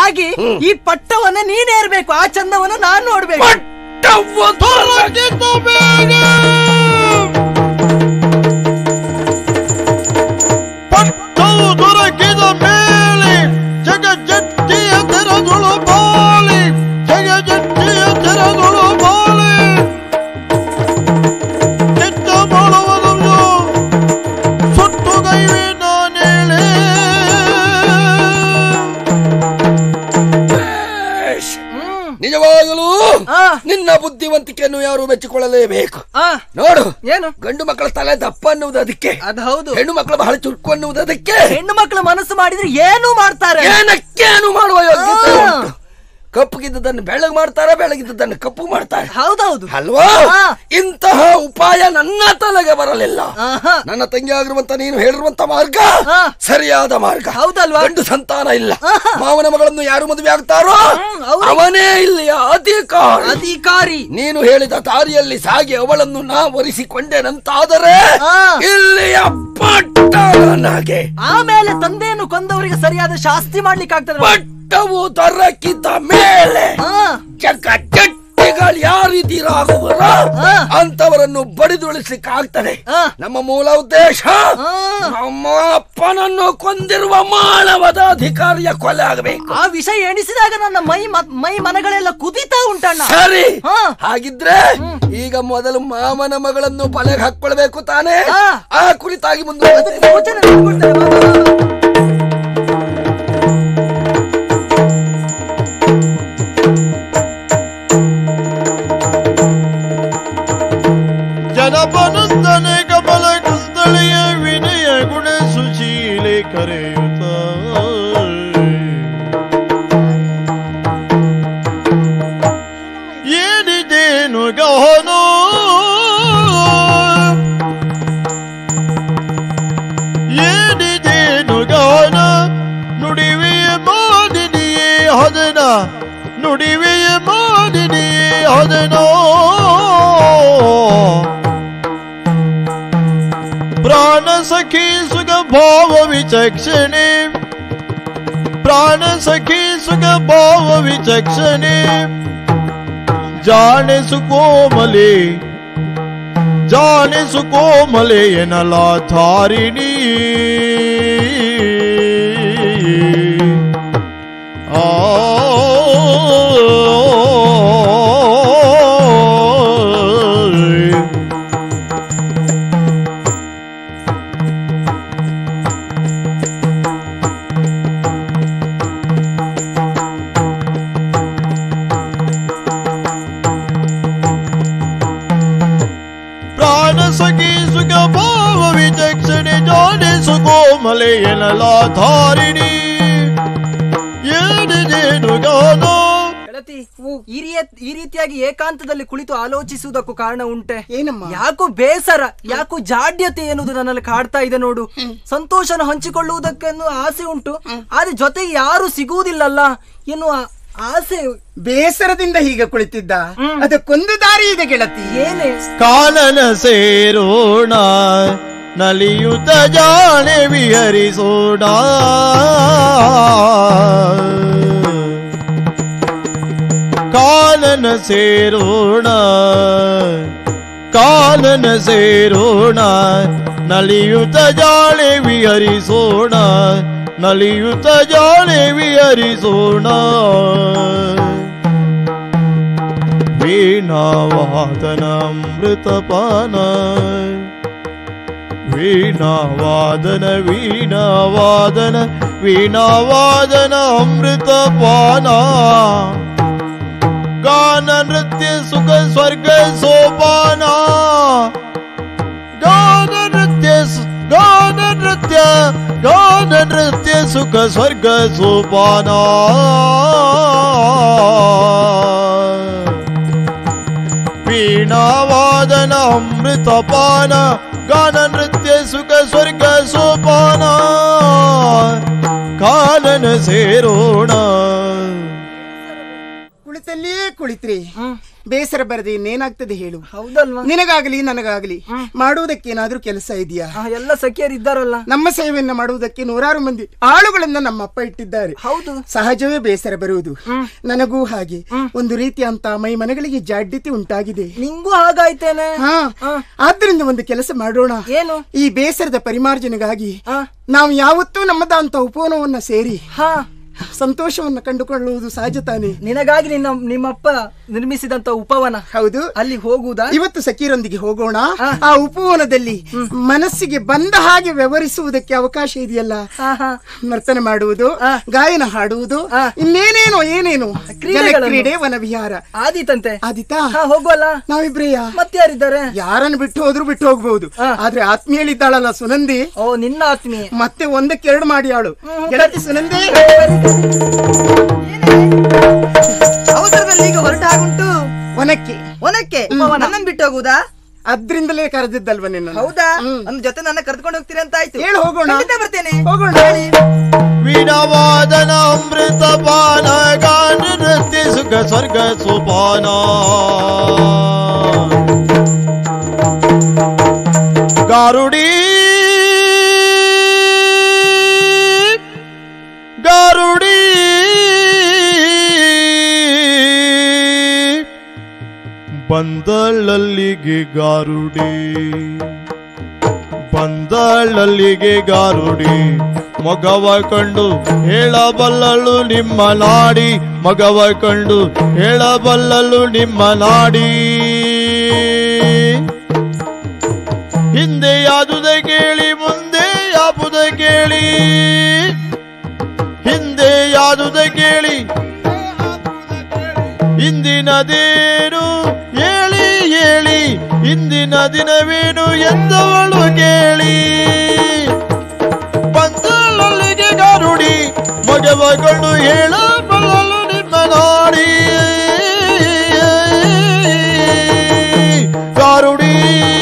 ಹಾಗಾಗಿ ಈ ಪಟ್ಟವನ್ನ ನೀನೇರ್ಬೇಕು ಆ ಚಂದವನ್ನ ನಾನ್ ನೋಡ್ಬೇಕು ಪಟ್ಟವ ತೊಲಗಿದ ಮೇಲೆ ಪಟ್ಟವು ದೊರಕಿದ ಮೇಲೆ ಜಗಜಟ್ಟಿಯ ತೆರದುಳು ಬಾಲಿ ಜಗಜಟ್ಟಿಯ ತೆರದುಳು ಬಾಲಿ ಕೆಟ್ಟ ಮಾಡುವುದನ್ನು ಸುಟ್ಟು ಗೈವೆ ನಾನೇಳೆ ನಿಜವಾಗಲೂ ಆ. ನಿನ್ನ ಬುದ್ಧಿವಂತಿಕೆಯನ್ನು ಯಾರು ಮೆಚ್ಚಿಕೊಳ್ಳಲೇಬೇಕು ಆ ನೋಡು ಏನು ಗಂಡು ಮಕ್ಕಳ ತಲೆ ದಪ್ಪ ಅನ್ನುವುದು ಅದಕ್ಕೆ ಅದ್ ಹೌದು ಹೆಣ್ಣು ಮಕ್ಕಳು ಬಹಳ ಚುರುಕು ಅನ್ನುವುದು ಅದಕ್ಕೆ ಹೆಣ್ಣು ಮಕ್ಕಳು ಮನಸ್ಸು ಮಾಡಿದ್ರೆ ಏನು ಮಾಡ್ತಾರೆ ಏನಕ್ಕೇನು ಮಾಡುವ ಯೋಗ್ಯತೆ ಆ. ಉಂಟು. ಕಪ್ಪಗಿದ್ದದನ್ನು ಬೆಳ್ಳಗೆ ಮಾಡ್ತಾರೆ ಬೆಳಗಿದ್ದದನ್ನು ಕಪ್ಪು ಮಾಡ್ತಾರೆ ಹೌದೌದು ಅಲ್ವಾ ಆ. ಇಂತಹ ಉಪಾಯ ನನ್ನ ತಲೆಗೆ ಬರಲಿಲ್ಲ ಆಹಾ. ನನ್ನ ತಂಗಿ ಆಗಿರುವಂತ ನೀನು ಹೇಳಿರುವಂತ ಮಾರ್ಗ ಆ. ಸರಿಯಾದ ಮಾರ್ಗ ಹೌದಲ್ವಾ? ಗಂಡು ಸಂತಾನ ಇಲ್ಲ ಆಹಾ. ಮಾವನ ಮಗಳನ್ನು ಯಾರು ಮದುವೆ ಆಗ್ತಾರೋ ಹ್ಮ್, ಅವ್ರು- ಅವನೇ ಇಲ್ಲಿಯ ಅಧಿಕಾರಿ ಅಧಿಕಾರಿ ನೀನು ಹೇಳಿದ ದಾರಿಯಲ್ಲಿ ಸಾಗಿ ಅವಳನ್ನು ನಾ ಒರೆಸಿಕೊಂಡೆನಂತಾದರೆ ಆ. ಇಲ್ಲಿಯ ಪಟ್ಟಣನಾಗೆ ಆಮೇಲೆ ತಂದೆಯನ್ನು ಕೊಂದವರಿಗೆ ಸರಿಯಾದ ಶಾಸ್ತಿ ಮಾಡ್ಲಿಕ್ಕೆ ಆಗ್ತದೆ ಪಟ್ಟವು ದೊರಕಿದ ಮೇಲೆ ಆ, ಜಗ ಜಟ್ಟಿಗಳು ಯಾರಿದ್ದೀರಾಗುವರ ಆ. ಅಂತವರನ್ನು ಬಡಿದುಳಿಸ್ಲಿಕ್ಕೆ ಆಗ್ತದೆ ಆ. ನಮ್ಮ ಮೂಲ ಉದ್ದೇಶ ಆ. ನಮ್ಮ ಅಪ್ಪನನ್ನು ಕೊಂದಿರುವ ಮಾನವದ ಅಧಿಕಾರಿಯ ಕೊಲೆ ಆಗಬೇಕು ಆ ವಿಷಯ ಎಣಿಸಿದಾಗ ನನ್ನ ಮೈ ಮ- ಮೈ ಮನಗಳೆಲ್ಲ ಕುದಿತಾ ಉಂಟಣ್ಣ ಸರಿ ಹಾ. ಹಾಗಿದ್ರೆ ಈಗ ಮೊದಲು ಮಾಮನ ಮಗಳನ್ನು ಬಲೆಗೆ ಹಾಕೊಳ್ಬೇಕು ತಾನೇ ಆ. ಆ ಕುರಿತಾಗಿ ಮುಂದೆ ಸೂಚನೆ ಕೊಡ್ತೇನೆ, ಬಾ, ಬಾ, ಬಾ, ಬಾ. ಜನಪನಂದನೆ ಕಮಲ ಕುಂದಳೆಯ ವಿನಯ ಗುಣ ಸುಶೀಲೆ ಕರೆಯುತ್ತ ಏನಿದೇನು ಗಹನೋ ಏನಿದೇನು ಗಹನ ನುಡಿವೆಯ ಮಾದಿನಿಯೇ ಹದನ ನುಡಿವೆಯ ಮಾದಿನಿಯೇ ಹದನೋ ಪ್ರಾಣ ಸಖಿ ಸುಖ ಭಾವ ವಿಚಕ್ಷಣೆ ಪ್ರಾಣ ಸಖಿ ಸುಖ ಭಾವ ವಿಚಕ್ಷಣೆ ಜಾಣೆ ಸುಕೋಮಲೆ ಜಾಣೆ ಸುಕೋಮಲೆ ಎನಲ ಧಾರಿಣಿ ಆ ಪ್ರಾಣ ಸಖಿ ಸುಖ ಭಾವ ವಿಚಕ್ಷಣೆ ಜಾಣೆ ಸುಕೋಮಲೆ ಎನಲ ಧಾರಿಣಿ ಏನಿದೇನು ಗಾನೋ ಗೆಳತಿ ಈ ರೀ- ಈ ರೀತಿಯಾಗಿ ಏಕಾಂತದಲ್ಲಿ ಕುಳಿತು ಆಲೋಚಿಸುವುದಕ್ಕೂ ಕಾರಣ ಉಂಟೆ ಏನಮ್ಮ ಯಾಕೋ ಬೇಸರ ಯಾಕೋ ಜಾಡ್ಯತೆ ಎನ್ನುವುದು ನನ್ನಲ್ಲಿ ಕಾಡ್ತಾ ಇದೆ ನೋಡು ಸಂತೋಷನ ಹಂಚಿಕೊಳ್ಳುವುದಕ್ಕೆನ್ನು ಆಸೆ ಉಂಟು ಆದ್ರೆ ಜೊತೆಗೆ ಯಾರು ಸಿಗುವುದಿಲ್ಲಲ್ಲ ಎನ್ನುವ ಆಸೆ ಬೇಸರದಿಂದ ಹೀಗೆ ಕುಳಿತಿದ್ದ ಅದಕ್ಕೊಂದು ದಾರಿ ಇದೆ ಗೆಳತಿ ಏನೇ ಕಾನನ ಸೇರೋಣ ನಲಿಯುತ ಜಾಣೆ ವಿಹರಿಸೋಣ ಕಾನನ ಸೇರೋಣ ಕಾನನ ಸೇರೋಣ ನಲಿಯುತ ಜಾಳೆ ವಿಹರಿಸೋಣ ನಲಿಯುತ ಜಾಳೆ ವಿಹರಿಸೋಣ ವೀಣಾವಾದನ ಅಮೃತಪಾನ ವೀಣಾವಾದನ ವೀಣಾವಾದನ ವೀಣಾವಾದನ ಅಮೃತಪಾನ ಗಾನ ನೃತ್ಯ ಸುಖ ಸ್ವರ್ಗ ಸೋಪಾನ ಗಾನ ನೃತ್ಯ ಸು- ಗಾನ ನೃತ್ಯ ಗಾನ ನೃತ್ಯ ಸುಖ ಸ್ವರ್ಗ ಸೋಪಾನ ವೀಣಾವಾದನ ಅಮೃತಪಾನ ಗಾನ ನೃತ್ಯ ಸುಖ ಸ್ವರ್ಗ ಸೋಪಾನ ಕಾನನ ಸೇರೋಣ ಕುಳಿತಲ್ಲಿಯೇ ಕುಳಿತ್ರಿ ಬೇಸರ ಬರದೆ ಇನ್ನೇನಾಗ್ತದೆ ಹೇಳು ಹೌದಲ್ವಾ ನಿನಗಾಗಲಿ ನನಗಾಗಲಿ ಮಾಡುವುದಕ್ಕೇನಾದ್ರೂ ಕೆಲಸ ಇದೆಯಾ ಆ, ಎಲ್ಲ ಸಖಿಯರು ಇದ್ದಾರಲ್ಲ ನಮ್ಮ ಸೇವೆಯನ್ನ ಮಾಡುವುದಕ್ಕೆ ನೂರಾರು ಮಂದಿ ಆಳುಗಳನ್ನ ನಮ್ಮ ಅಪ್ಪ ಇಟ್ಟಿದ್ದಾರೆ ಹೌದು ಸಹಜವೇ ಬೇಸರ ಬರುವುದು ನನಗೂ ಹಾಗೆ ಒಂದು ರೀತಿಯಂತ ಮೈ ಮನಗಳಿಗೆ ಜಾಡ್ಯತೆ ಉಂಟಾಗಿದೆ ನಿಂಗೂ ಹಾಗಾಯ್ತೇನೆ ಹಾ ಆದ್ರಿಂದ ಒಂದು ಕೆಲಸ ಮಾಡೋಣ ಏನು ಈ ಬೇಸರದ ಪರಿಮಾರ್ಜನೆಗಾಗಿ ಆ, ನಾವು ಯಾವತ್ತೂ ನಮ್ಮದಂತ ಉಪವನವನ್ನ ಸೇರಿ ಹಾ ಸಂತೋಷವನ್ನ ಕಂಡುಕೊಳ್ಳುವುದು ಸಹಜ ತಾನೆ ನಿನಗಾಗಿ ನಿನ್ನ ನಿಮ್ಮಪ್ಪ ನಿರ್ಮಿಸಿದಂತ ಉಪವನ ಹೌದು ಅಲ್ಲಿ ಹೋಗುವುದಾ ಇವತ್ತು ಸಖೀರೊಂದಿಗೆ ಹೋಗೋಣ ಆ. ಆ ಉಪವನದಲ್ಲಿ ಮನಸ್ಸಿಗೆ ಬಂದ ಹಾಗೆ ವ್ಯವಹರಿಸುವುದಕ್ಕೆ ಅವಕಾಶ ಇದೆಯಲ್ಲ ಹಾ ಹಾ ನರ್ತನ ಮಾಡುವುದು ಆ. ಗಾಯನ ಹಾಡುವುದು ಆ. ಇನ್ನೇನೇನು ಏನೇನು ಕ್ರೀಡೆಗಳನ್ನು. ಕ್ರೀಡೆ ವನವಿಹಾರ ಆದೀತಂತೆ ಆದಿತಾ ಹಾ ಹೋಗುವಲ್ಲ ನಾವಿಬ್ರೇಯ ಮತ್ತಾರಿದ್ದಾರೆ ಯಾರನ್ನು ಬಿಟ್ಟು ಹೋದ್ರು ಬಿಟ್ಟು ಹೋಗ್ಬಹುದು ಆ. ಆದ್ರೆ ಆತ್ಮೀಯಳಿದ್ದಾಳಲ್ಲ ಸುನಂದಿ ಓ ನಿನ್ನ ಆತ್ಮೀಯ ಮತ್ತೆ ಒಂದಕ್ಕೆ ಎರಡು ಮಾಡಿ ಆಳು ಗೆಳತಿ ಸುನಂದಿ ಅವಸರದಲ್ಲಿ ಈಗ ಹೊರಟಾಗುಂಟು ವನಕ್ಕೆ ಒನಕ್ಕೆ ನನ್ನನ್ನು ಬಿಟ್ಟು ಹೋಗುದಾ ಅದ್ರಿಂದಲೇ ಕರೆದಿದ್ದಲ್ವ ನಿನ್ನ ಹೌದಾ ನನ್ನ ಜೊತೆ ನನ್ನ ಕರೆದುಕೊಂಡು ಹೋಗ್ತೀರಾ ಅಂತ ಆಯ್ತು ಹೇಳು ಹೋಗೋಣ ಖಂಡಿತ ಬರ್ತೇನೆ ಹೋಗೋಣ ವೀಣವಾದನ ಅಮೃತ ಪಾನ ಗಾನ ನೃತ್ಯ ಸುಖ ಸ್ವರ್ಗ ಸೋಪಾನ ಗಾರುಡಿ ಗಾರುಡಿ ಬಂದಳಲ್ಲಿಗೆ ಗಾರುಡಿ ಬಂದಳಲ್ಲಿಗೆ ಗಾರುಡಿ ಮಗವ ಕಂಡು ಹೇಳಬಲ್ಲಳು ನಿಮ್ಮ ನಾಡಿ ಮಗವ ಕಂಡು ಹೇಳಬಲ್ಲಳು ನಿಮ್ಮ ನಾಡಿ ಹಿಂದೆ ಯಾದುದ ಕೇಳಿ ಮುಂದೆ ಯಾಪುದ ಕೇಳಿ ಹಿಂದೆ ಯಾದುದ ಕೇಳಿ ಇಂದಿನದೇನು ಹೇಳಿ ಹೇಳಿ ಇಂದಿನ ದಿನವೇನು ಎಂದವಳು ಕೇಳಿ ಬಂದಲ್ಲಿಗೆ ಗಾರುಡಿ ಮಗವಗಳು ಹೇಳಬಲ್ಲಲು ನಿಮ್ಮ ನಾಡಿ ಗಾರುಡಿ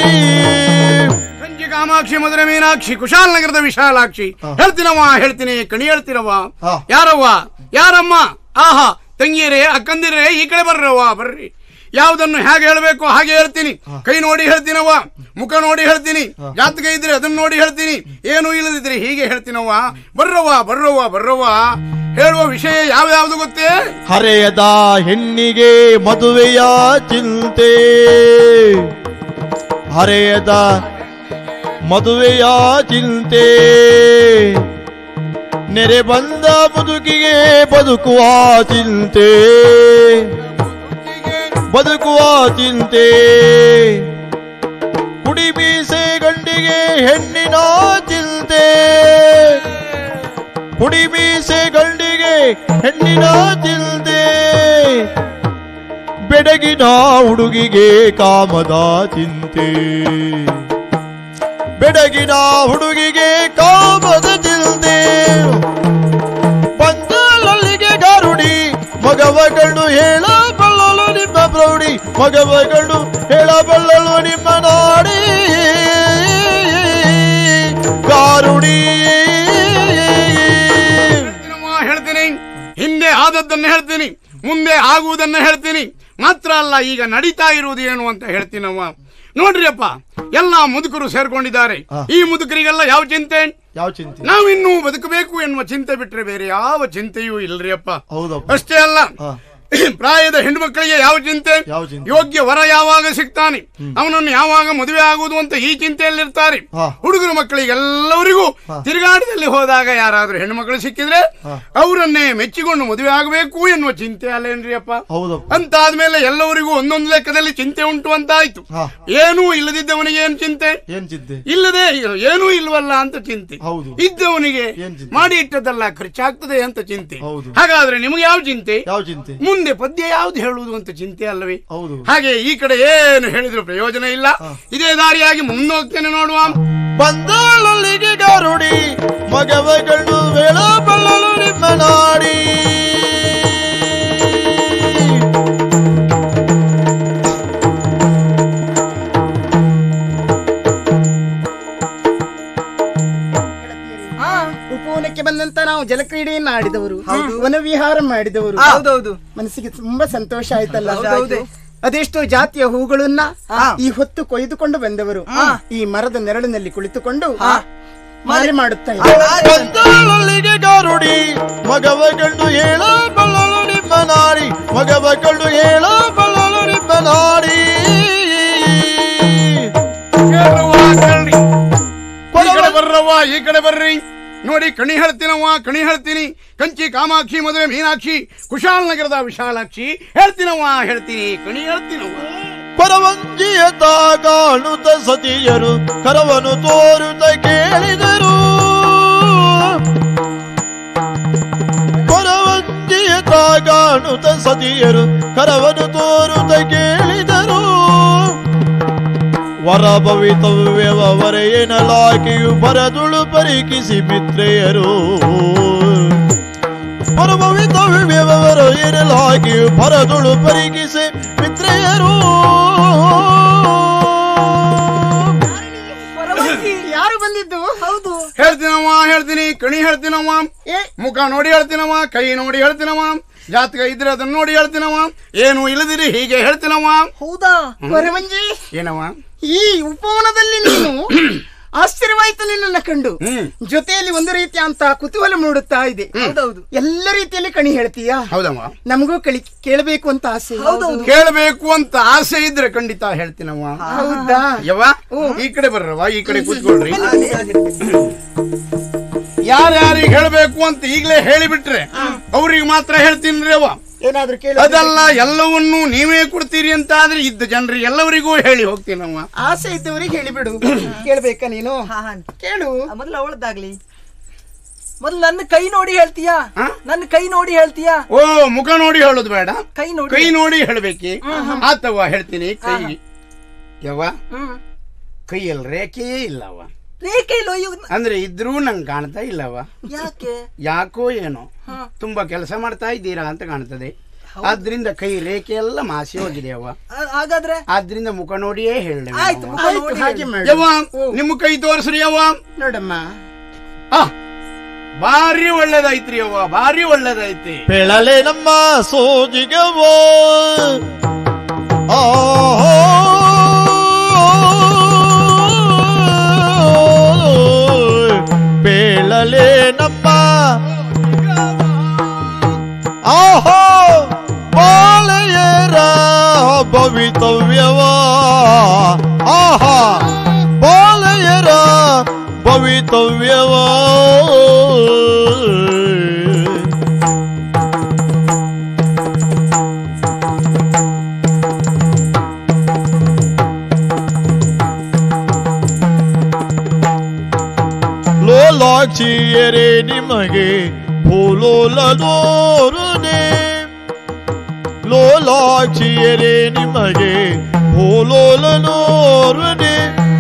ಕಂಚಿ ಕಾಮಾಕ್ಷಿ ಮಧುರ ಮೀನಾಕ್ಷಿ ಕುಶಾಲನಗರದ ವಿಶಾಲಾಕ್ಷಿ ಹೇಳ್ತೀನವ್ವ ಹೇಳ್ತೀನಿ ಕಣಿ ಹೇಳ್ತೀನವ್ವ ಹಾ. ಯಾರವ್ವ ಯಾರಮ್ಮ ಆಹಾ ತಂಗಿಯರೇ ಅಕ್ಕಂದಿರೇ ಈ ಕಡೆ ಬರ್ರವ್ವ ಬರ್ರಿ ಯಾವುದನ್ನು ಹೇಗೆ ಹೇಳಬೇಕು ಹಾಗೆ ಹೇಳ್ತೀನಿ ಕೈ ನೋಡಿ ಹೇಳ್ತೀನವ್ವ ಮುಖ ನೋಡಿ ಹೇಳ್ತೀನಿ ಜಾತಕ ಇದ್ರೆ ಅದನ್ನ ನೋಡಿ ಹೇಳ್ತೀನಿ ಏನು ಇಲ್ಲದಿದ್ರೆ ಹೀಗೆ ಹೇಳ್ತೀನವ್ವ ಬರ್ರವ್ವ ಬರ್ರವ್ವ ಬರ್ರವ್ವ ಹೇಳುವ ವಿಷಯ ಯಾವ್ಯಾವ್ದು ಗೊತ್ತೇ ಹರೆಯದ ಹೆಣ್ಣಿಗೆ ಮದುವೆಯ ಚಿಂತೆ ಹರೆಯದ ಮದುವೆಯ ಚಿಂತೆ ನೆರೆ ಬಂದ ಬದುಕಿಗೆ ಬದುಕುವ ಚಿಂತೆ ಬದುಕುವ ಚಿಂತೆ ಕುಡಿ ಮೀಸೆ ಗಂಡಿಗೆ ಹೆಣ್ಣಿನ ಚಿಂತೆ ಕುಡಿ ಮೀಸೆ ಗಂಡಿಗೆ ಹೆಣ್ಣಿನ ಚಿಂತೆ ಬೆಡಗಿನ ಹುಡುಗಿಗೆ ಕಾಮದ ಚಿಂತೆ ಬೆಡಗಿನ ಹುಡುಗಿಗೆ ಕಾಮದ ಚಿಂತೆ ಪಂಚಾಲಲ್ಲಿಗೆ ಗಾರುಡಿ ಮಗವಗಳು ಹೇಳಬಲ್ಲಲು ನಿಮ್ಮ ಪ್ರೌಢಿ ಮಗವಗಳು ಹೇಳಬಲ್ಲಲು ನಿಮ್ಮ ನಾಡಿ ಗಾರುಡಿ ಹೇಳ್ತೀನಮ್ಮ, ಹೇಳ್ತೀನಿ ಹಿಂದೆ ಆದದ್ದನ್ನ ಹೇಳ್ತೀನಿ ಮುಂದೆ ಆಗುವುದನ್ನ ಹೇಳ್ತೀನಿ ಮಾತ್ರ ಅಲ್ಲ ಈಗ ನಡೀತಾ ಇರುವುದು ಏನು ಅಂತ ಹೇಳ್ತೀನವ್ವ ನೋಡ್ರಿ ಅಪ್ಪ ಎಲ್ಲಾ ಮುದುಕರು ಸೇರ್ಕೊಂಡಿದ್ದಾರೆ ಈ ಮುದುಕರಿಗೆಲ್ಲ ಯಾವ ಚಿಂತೆ ಯಾವ ಚಿಂತೆ ನಾವಿನ್ನೂ ಬದುಕಬೇಕು ಎನ್ನುವ ಚಿಂತೆ ಬಿಟ್ರೆ ಬೇರೆ ಯಾವ ಚಿಂತೆಯೂ ಇಲ್ರಿ ಅಪ್ಪ ಹೌದಪ್ಪ ಅಷ್ಟೇ ಅಲ್ಲ ಹಾ. ಪ್ರಾಯದ ಹೆಣ್ಮಕ್ಳಿಗೆ ಯಾವ ಚಿಂತೆ ಯಾವ ಚಿಂತೆ? ಯೋಗ್ಯ ವರ ಯಾವಾಗ ಸಿಗ್ತಾನೆ ಅವನನ್ನು ಯಾವಾಗ ಮದುವೆ ಆಗುವುದು ಅಂತ ಈ ಚಿಂತೆಯಲ್ಲಿರ್ತಾರೆ ಹಾ. ಹುಡುಗರು ಮಕ್ಕಳಿಗೆಲ್ಲವರಿಗೂ ತಿರುಗಾಟದಲ್ಲಿ ಹೋದಾಗ ಯಾರಾದ್ರೂ ಹೆಣ್ಮಕ್ಳು ಸಿಕ್ಕಿದ್ರೆ ಅವರನ್ನೇ ಮೆಚ್ಚಿಕೊಂಡು ಮದುವೆ ಆಗಬೇಕು ಎನ್ನುವ ಚಿಂತೆ ಅಲ್ಲೇನ್ರಿ ಅಪ್ಪ ಹೌದಪ್ಪ ಅಂತಾದ್ಮೇಲೆ ಎಲ್ಲವರಿಗೂ ಒಂದೊಂದು ಲೆಕ್ಕದಲ್ಲಿ ಚಿಂತೆ ಉಂಟು ಅಂತ ಆಯ್ತು ಹಾ. ಏನೂ ಇಲ್ಲದಿದ್ದವನಿಗೆ ಏನ್ ಚಿಂತೆ ಏನ್ ಚಿಂತೆ ಇಲ್ಲದೆ ಏನೂ ಇಲ್ವಲ್ಲ ಅಂತ ಚಿಂತೆ ಹೌದು. ಇದ್ದವನಿಗೆ ಏನ್ ಚಿಂತೆ? ಮಾಡಿ ಇಟ್ಟದಲ್ಲ ಖರ್ಚಾಗ್ತದೆ ಅಂತ ಚಿಂತೆ ಹೌದು. ಹಾಗಾದ್ರೆ ನಿಮ್ಗೆ ಯಾವ ಚಿಂತೆ ಯಾವ ಚಿಂತೆ ಮುಂದೆ ಪದ್ಯ ಯಾವ್ದು ಹೇಳುವುದು ಅಂತ ಚಿಂತೆ ಅಲ್ಲವೇ ಹೌದು ಹಾಗೆ ಈ ಕಡೆ ಏನು ಹೇಳಿದ್ರು ಪ್ರಯೋಜನ ಇಲ್ಲ ಇದೇ ದಾರಿಯಾಗಿ ಮುಂದೋಗ್ತೇನೆ ನೋಡುವ ಬಂದಾಳಲ್ಲಿಗೆ ಗಾರುಡಿ ಮಗವಗಳು ವೇಳಬಲ್ಲಲು ನಿಮ್ಮ ನಾಡಿ ಹಾ ಉಪವನಕ್ಕೆ ಬಂದಂತ ನಾವು ಜಲಕ್ರೀಡೆಯನ್ನ ಆಡಿದವರು ವನವಿಹಾರ ಮಾಡಿದವರು ಹೌದೌದು ಮನಸ್ಸಿಗೆ ತುಂಬಾ ಸಂತೋಷ ಆಯ್ತಲ್ಲ ಹೌದೌದು. ಅದೆಷ್ಟೋ ಜಾತಿಯ ಹೂಗಳನ್ನ ಈ ಹೊತ್ತು ಕೊಯ್ದುಕೊಂಡು ಬಂದವರು ಈ ಮರದ ನೆರಳಿನಲ್ಲಿ ಕುಳಿತುಕೊಂಡು ಮಾಲೆ ಮಾಡುತ್ತಾ ಇದ್ದಾರೆ ಕಂದಳಲ್ಲಿಗೆ ಗಾರುಡಿ ಮಗವ ಕಂಡು ಹೇಳ ಬಲ್ಲಲು ನಿಮ್ಮ ನಾಡಿ ಮಗವ ಕಂಡು ಹೇಳ ಬಲ್ಲಲು ನಿಮ್ಮ ನಾಡಿ ಕೇಳ್ರವ್ವ, ಕೇಳ್ರಿ. ಈ ಕಡೆ ಬರ್ರವ್ವ ಈ ಕಡೆ ಬರ್ರಿ ನೋಡಿ ಕಣಿ ಹೇಳ್ತೀನವ್ವ ಕಣಿ ಹೇಳ್ತೀನಿ ಕಂಚಿ ಕಾಮಾಕ್ಷಿ ಮದುವೆ ಮೀನಾಕ್ಷಿ ಕುಶಾಲನಗರದ ವಿಶಾಲಾಕ್ಷಿ ಹೇಳ್ತೀನವ್ವ ಹೇಳ್ತೀನಿ ಕಣಿ ಹೇಳ್ತೀನವ್ವ ಪರವಂಜಿಯ ಕಾಣುತ್ತ ಸತಿಯರು ಕರವನು ತೋರುತ್ತ ಕೇಳಿದರು ಪರವಂಜಿಯ ಕಾಣುತ್ತ ಸತಿಯರು ಕರವನು ತೋರುತ್ತ ಕೇಳಿದರು ವರ ಭವಿತವ್ಯವರ ಎನ್ನಲಾಕೆಯು ಬರದುಳು ಪರಿಕಿಸಿ ಮಿತ್ರೆಯರು ಪರಭವಿತವ್ಯವರ ಎನ್ನಲಾಕೆಯು ಬರದುಳು ಪರಿಕಿಸಿ ಮಿತ್ರೆಯರು ಯಾರು ಬಂದಿದ್ದು ಹೌದು ಹೇಳ್ತೀನವ್ವ ಹೇಳ್ತೀನಿ ಕಣಿ ಹೇಳ್ತೀನವ್ವ ಏ ಮುಖ ನೋಡಿ ಹೇಳ್ತೀನವ್ವ ಕೈ ನೋಡಿ ಹೇಳ್ತೀನವ್ವ ಜಾತಕ ಇದ್ರೆ ಅದನ್ನ ನೋಡಿ ಹೇಳ್ತೀನವ್ವ ಏನು ಇಲ್ಲದಿರಿ ಹೀಗೆ ಹೇಳ್ತೀನವ್ವ ಹೌದಾ ಕೊರವಂಜಿ ಏನವ್ವ ಈ ಉಪವನದಲ್ಲಿ ನೀನು ಆಶ್ಚರ್ಯವಾಯ್ತು ನಿನ್ನನ್ನ ಕಂಡು ಹ್ಮ್. ಜೊತೆಯಲ್ಲಿ ಒಂದು ರೀತಿಯ ಅಂತ ಕುತೂಹಲ ಮೂಡುತ್ತಾ ಇದೆ ಹೌದೌದು ಎಲ್ಲ ರೀತಿಯಲ್ಲಿ ಕಣಿ ಹೇಳ್ತೀಯಾ ಹೌದಮ್ಮ ನಮಗೂ ಕಳಿ ಕೇಳಬೇಕು ಅಂತ ಆಸೆ ಹೌದೌದು ಕೇಳಬೇಕು ಅಂತ ಆಸೆ ಇದ್ರೆ ಖಂಡಿತ ಹೇಳ್ತೀನವ್ವ ಹೌದಾ ಯವ್ವ ಈ ಕಡೆ ಬರ್ರವ್ವ ಈ ಕಡೆ ಕೂತ್ಕೊಳ್ರಿ ಯಾರ್ಯಾರಿಗೆ ಹೇಳಬೇಕು ಅಂತ ಈಗಲೇ ಹೇಳಿಬಿಟ್ರೆ ಅವ್ರಿಗೆ ಮಾತ್ರ ಹೇಳ್ತೀನಿ ಅವ್ವ ಏನಾದ್ರೂ ಕೇಳ ಅದಲ್ಲ ಎಲ್ಲವನ್ನೂ ನೀವೇ ಕೊಡ್ತೀರಿ ಅಂತ ಆದ್ರೆ ಇದ್ದ ಜನರಿಗೆ ಎಲ್ಲವರಿಗೂ ಹೇಳಿ ಹೋಗ್ತೀನವ್ವ ಆಸೆ ಇದ್ದವರಿಗೆ ಹೇಳಿಬಿಡು ಕೇಳ್ಬೇಕಾ ನೀನು ಹಾ, ಹಾ. ಕೇಳು ಆ, ಮೊದ್ಲು ಅವಳದ್ದಾಗ್ಲಿ ಮೊದ್ಲು ನನ್ನ ಕೈ ನೋಡಿ ಹೇಳ್ತೀಯಾ ಹಾ? ನನ್ನ ಕೈ ನೋಡಿ ಹೇಳ್ತೀಯಾ ಓ ಮುಖ ನೋಡಿ ಹೇಳೋದು ಬೇಡ ಕೈ ನೋಡಿ ಕೈ ನೋಡಿ ಹೇಳ್ಬೇಕಿ ಆತವ್ವ ಹೇಳ್ತೀನಿ ಕೈ ಯವ್ವ ಹ್ಮ್ ಕೈಯಲ್ಲಿ ರೇಖೆಯೇ ಇಲ್ಲವ್ವ ರೇಖೆ ಇಲ್ಲೋ ಇವ್- ಅಂದ್ರೆ ಇದ್ರೂ ನಂಗೆ ಕಾಣ್ತಾ ಇಲ್ಲವ್ವ ಯಾಕೆ ಯಾಕೋ ಏನೋ ತುಂಬಾ ಕೆಲಸ ಮಾಡ್ತಾ ಇದ್ದೀರಾ ಅಂತ ಕಾಣ್ತದೆ ಆದ್ರಿಂದ ಕೈ ರೇಖೆ ಎಲ್ಲ ಮಾಸಿ ಹೋಗಿದೆ ಅವ್ವ ಆ- ಹಾಗಾದ್ರೆ ಆದ್ರಿಂದ ಮುಖ ನೋಡಿಯೇ ಹೇಳಿ ಆಯ್ತು ಮುಖ ಆಯ್ತು ನೋಡಿ ಹಾಗೆ ಹೇಳು. ಮಾಡು ಯವ್ವ ನಿಮ್ಮ ಕೈ ತೋರಿಸ್ರಿ ಯವ್ವ ನೋಡಮ್ಮ ಆ, ಭಾರಿ ಒಳ್ಳೇದಾಯ್ತ್ರಿ ಅವ್ವ ಭಾರಿ ಒಳ್ಳೇದಾಯ್ತಿ ಬೆಳಲೆ ನಮ್ಮ ಸೋಜಿಗವೋ ಆಹೋ ಬೇಳಲೆ ನಮ್ಮ ಆಹೋ ಬಾಳೆಯರ ಭವಿತವ್ಯವ ಆಹಾ ಬಾಳೆಯರ ಭವಿತವ್ಯವ ಲೋಲಾಕ್ಷಿಯರೇ ನಿಮಗೆ ಭೂಲೋಲದೋರುನೆ ಲೋಲಾಕ್ಷಿಯರೇ ನಿಮಗೆ ಭೂಲೋಲನೋರುನೆ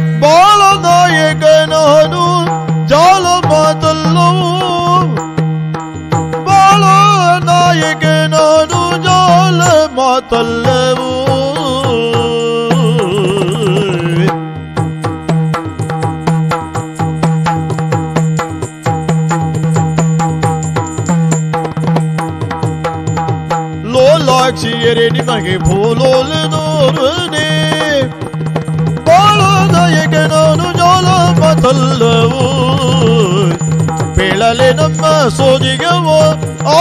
ಬಾಳನಾಯಕನನು ಜಾಲ ಮಾತಲ್ಲವು ಬಾಳನಾಯಕನನು ಜಾಲ ಮಾತಲ್ಲವು ಲೋಲಾಕ್ಷಿಯರೇ ನಿಮಗೆ ಭೂಲೋಲದೋರುನೆ ಬಾಳನಾಯಕನನು ಜಾಲ ಮಾತಲ್ಲವು ಬೆಳಲೆ ನಮ್ಮ ಸೋಜಿಗವೋ ಆ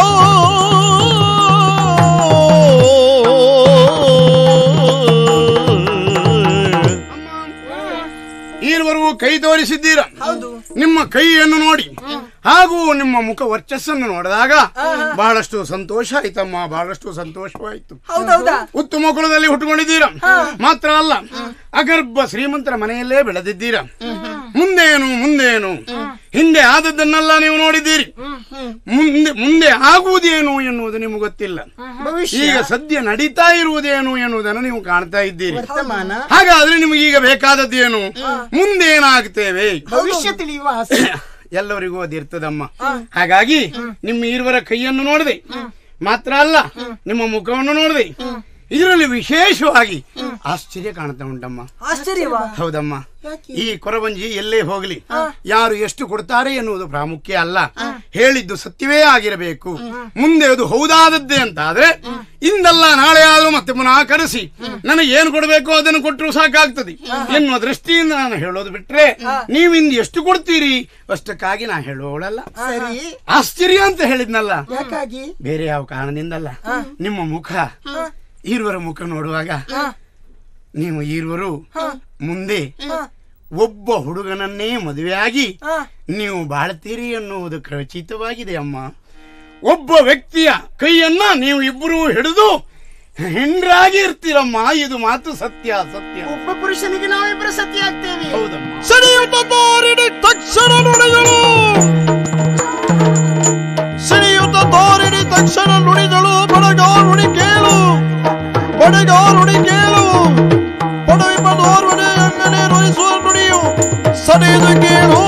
ಈವರೆಗೂ ಕೈ ತೋರಿಸಿದ್ದೀರ ಹೌದು ನಿಮ್ಮ ಕೈಯನ್ನು ನೋಡಿ ಹಾಗೂ ನಿಮ್ಮ ಮುಖ ವರ್ಚಸ್ಸನ್ನು ನೋಡಿದಾಗ ಬಹಳಷ್ಟು ಸಂತೋಷ ಆಯ್ತಮ್ಮ ಬಹಳಷ್ಟು ಸಂತೋಷವಾಯ್ತು ಹೌದೌದಾ ಉತ್ತಮ ಕುಲದಲ್ಲಿ ಹುಟ್ಟುಕೊಂಡಿದ್ದೀರಾ ಮಾತ್ರ ಅಲ್ಲ ಅಗರ್ಭ ಶ್ರೀಮಂತರ ಮನೆಯಲ್ಲೇ ಬೆಳೆದಿದ್ದೀರಾ ಮುಂದೇನು ಮುಂದೇನು ಹಿಂದೆ ಆದದ್ದನ್ನೆಲ್ಲ ನೀವು ನೋಡಿದ್ದೀರಿ ಮುಂದೆ ಮುಂದೆ ಆಗುವುದೇನು ಎನ್ನುವುದು ನಿಮಗೆ ಗೊತ್ತಿಲ್ಲ ಭವಿಷ್ಯ ಈಗ ಸದ್ಯ ನಡೀತಾ ಇರುವುದೇನು ಎನ್ನುವುದನ್ನು ನೀವು ಕಾಣ್ತಾ ಇದ್ದೀರಿ ವರ್ತಮಾನ ಹಾಗಾದ್ರೆ ನಿಮಗೆ ಈಗ ಬೇಕಾದದ್ದೇನು ಮುಂದೇನಾಗ್ತೇವೆ ಭವಿಷ್ಯ ತಿಳಿಯುವ ಆಸೆ ಎಲ್ಲರಿಗೂ ಅದಿರ್ತದಮ್ಮ ಹಾಗಾಗಿ ನಿಮ್ಮ ಇರುವರ ಕೈಯನ್ನು ನೋಡಿದೆ ಮಾತ್ರ ಅಲ್ಲ ನಿಮ್ಮ ಮುಖವನ್ನು ನೋಡಿದೆ ಇದರಲ್ಲಿ ವಿಶೇಷವಾಗಿ ಆಶ್ಚರ್ಯ ಕಾಣ್ತಾ ಉಂಟಮ್ಮ ಆಶ್ಚರ್ಯವಾ ಹೌದಮ್ಮ ಈ ಕೊರವಂಜಿ ಎಲ್ಲೇ ಹೋಗಲಿ ಯಾರು ಎಷ್ಟು ಕೊಡ್ತಾರೆ ಎನ್ನುವುದು ಪ್ರಾಮುಖ್ಯ ಅಲ್ಲ ಹೇಳಿದ್ದು ಸತ್ಯವೇ ಆಗಿರಬೇಕು ಮುಂದೆ ಅದು ಹೌದಾದದ್ದೇ ಅಂತ ಆದ್ರೆ ಇಂದಲ್ಲ ನಾಳೆ ಆದ್ರೂ ಮತ್ತೆ ಪುನಃ ಕರೆಸಿ ನನಗೆ ಏನು ಕೊಡಬೇಕೋ ಅದನ್ನು ಕೊಟ್ಟರು ಸಾಕಾಗ್ತದೆ ಎನ್ನುವ ದೃಷ್ಟಿಯಿಂದ ನಾನು ಹೇಳೋದು ಬಿಟ್ರೆ ನೀವು ಇಂದು ಎಷ್ಟು ಕೊಡ್ತೀರಿ ಅಷ್ಟಕ್ಕಾಗಿ ನಾ ಹೇಳೋಳಲ್ಲ ಸರಿ ಆಶ್ಚರ್ಯ ಅಂತ ಹೇಳಿದ್ನಲ್ಲ ಯಾಕಾಗಿ ಬೇರೆ ಯಾವ ಕಾರಣದಿಂದಲ್ಲ ನಿಮ್ಮ ಮುಖ ಈರ್ವರ ಮುಖ ನೋಡುವಾಗ ನೀವು ಈರ್ವರು ಮುಂದೆ ಒಬ್ಬ ಹುಡುಗನನ್ನೇ ಮದುವೆಯಾಗಿ ನೀವು ಬಾಳ್ತೀರಿ ಎನ್ನುವುದು ಖಚಿತವಾಗಿದೆ ಅಮ್ಮ ಒಬ್ಬ ವ್ಯಕ್ತಿಯ ಕೈಯನ್ನ ನೀವು ಇಬ್ಬರು ಹಿಡಿದು ಹೆಂಡ್ರಾಗಿ ಇರ್ತೀರಮ್ಮ ಇದು ಮಾತು ಸತ್ಯ ಸತ್ಯ ಒಬ್ಬ ಪುರುಷನಿಗೆ ನಾವಿಬ್ಬರು ಸತ್ಯ ಆಗ್ತೇವೆ ಹೌದಮ್ಮ ಸಿಡಿಯುತ್ತ ತೋರಿಡಿ ತಕ್ಷಣ ನುಡಿಗಳು ಸಿಡಿಯುತ್ತ ತೋರಿಡಿ ತಕ್ಷಣ ನುಡಿದಳು ಬಡಗಾರುಡಿ ಕೇಳು ಬಡಗಾರುಡಿ ಕೇಳು ಪಡವಿ ಪದೋರ್ವನೆ ಅಂಗನೆ ನುಡಿಸುವ ನುಡಿಯು ಸರಿದು ಕೇಳು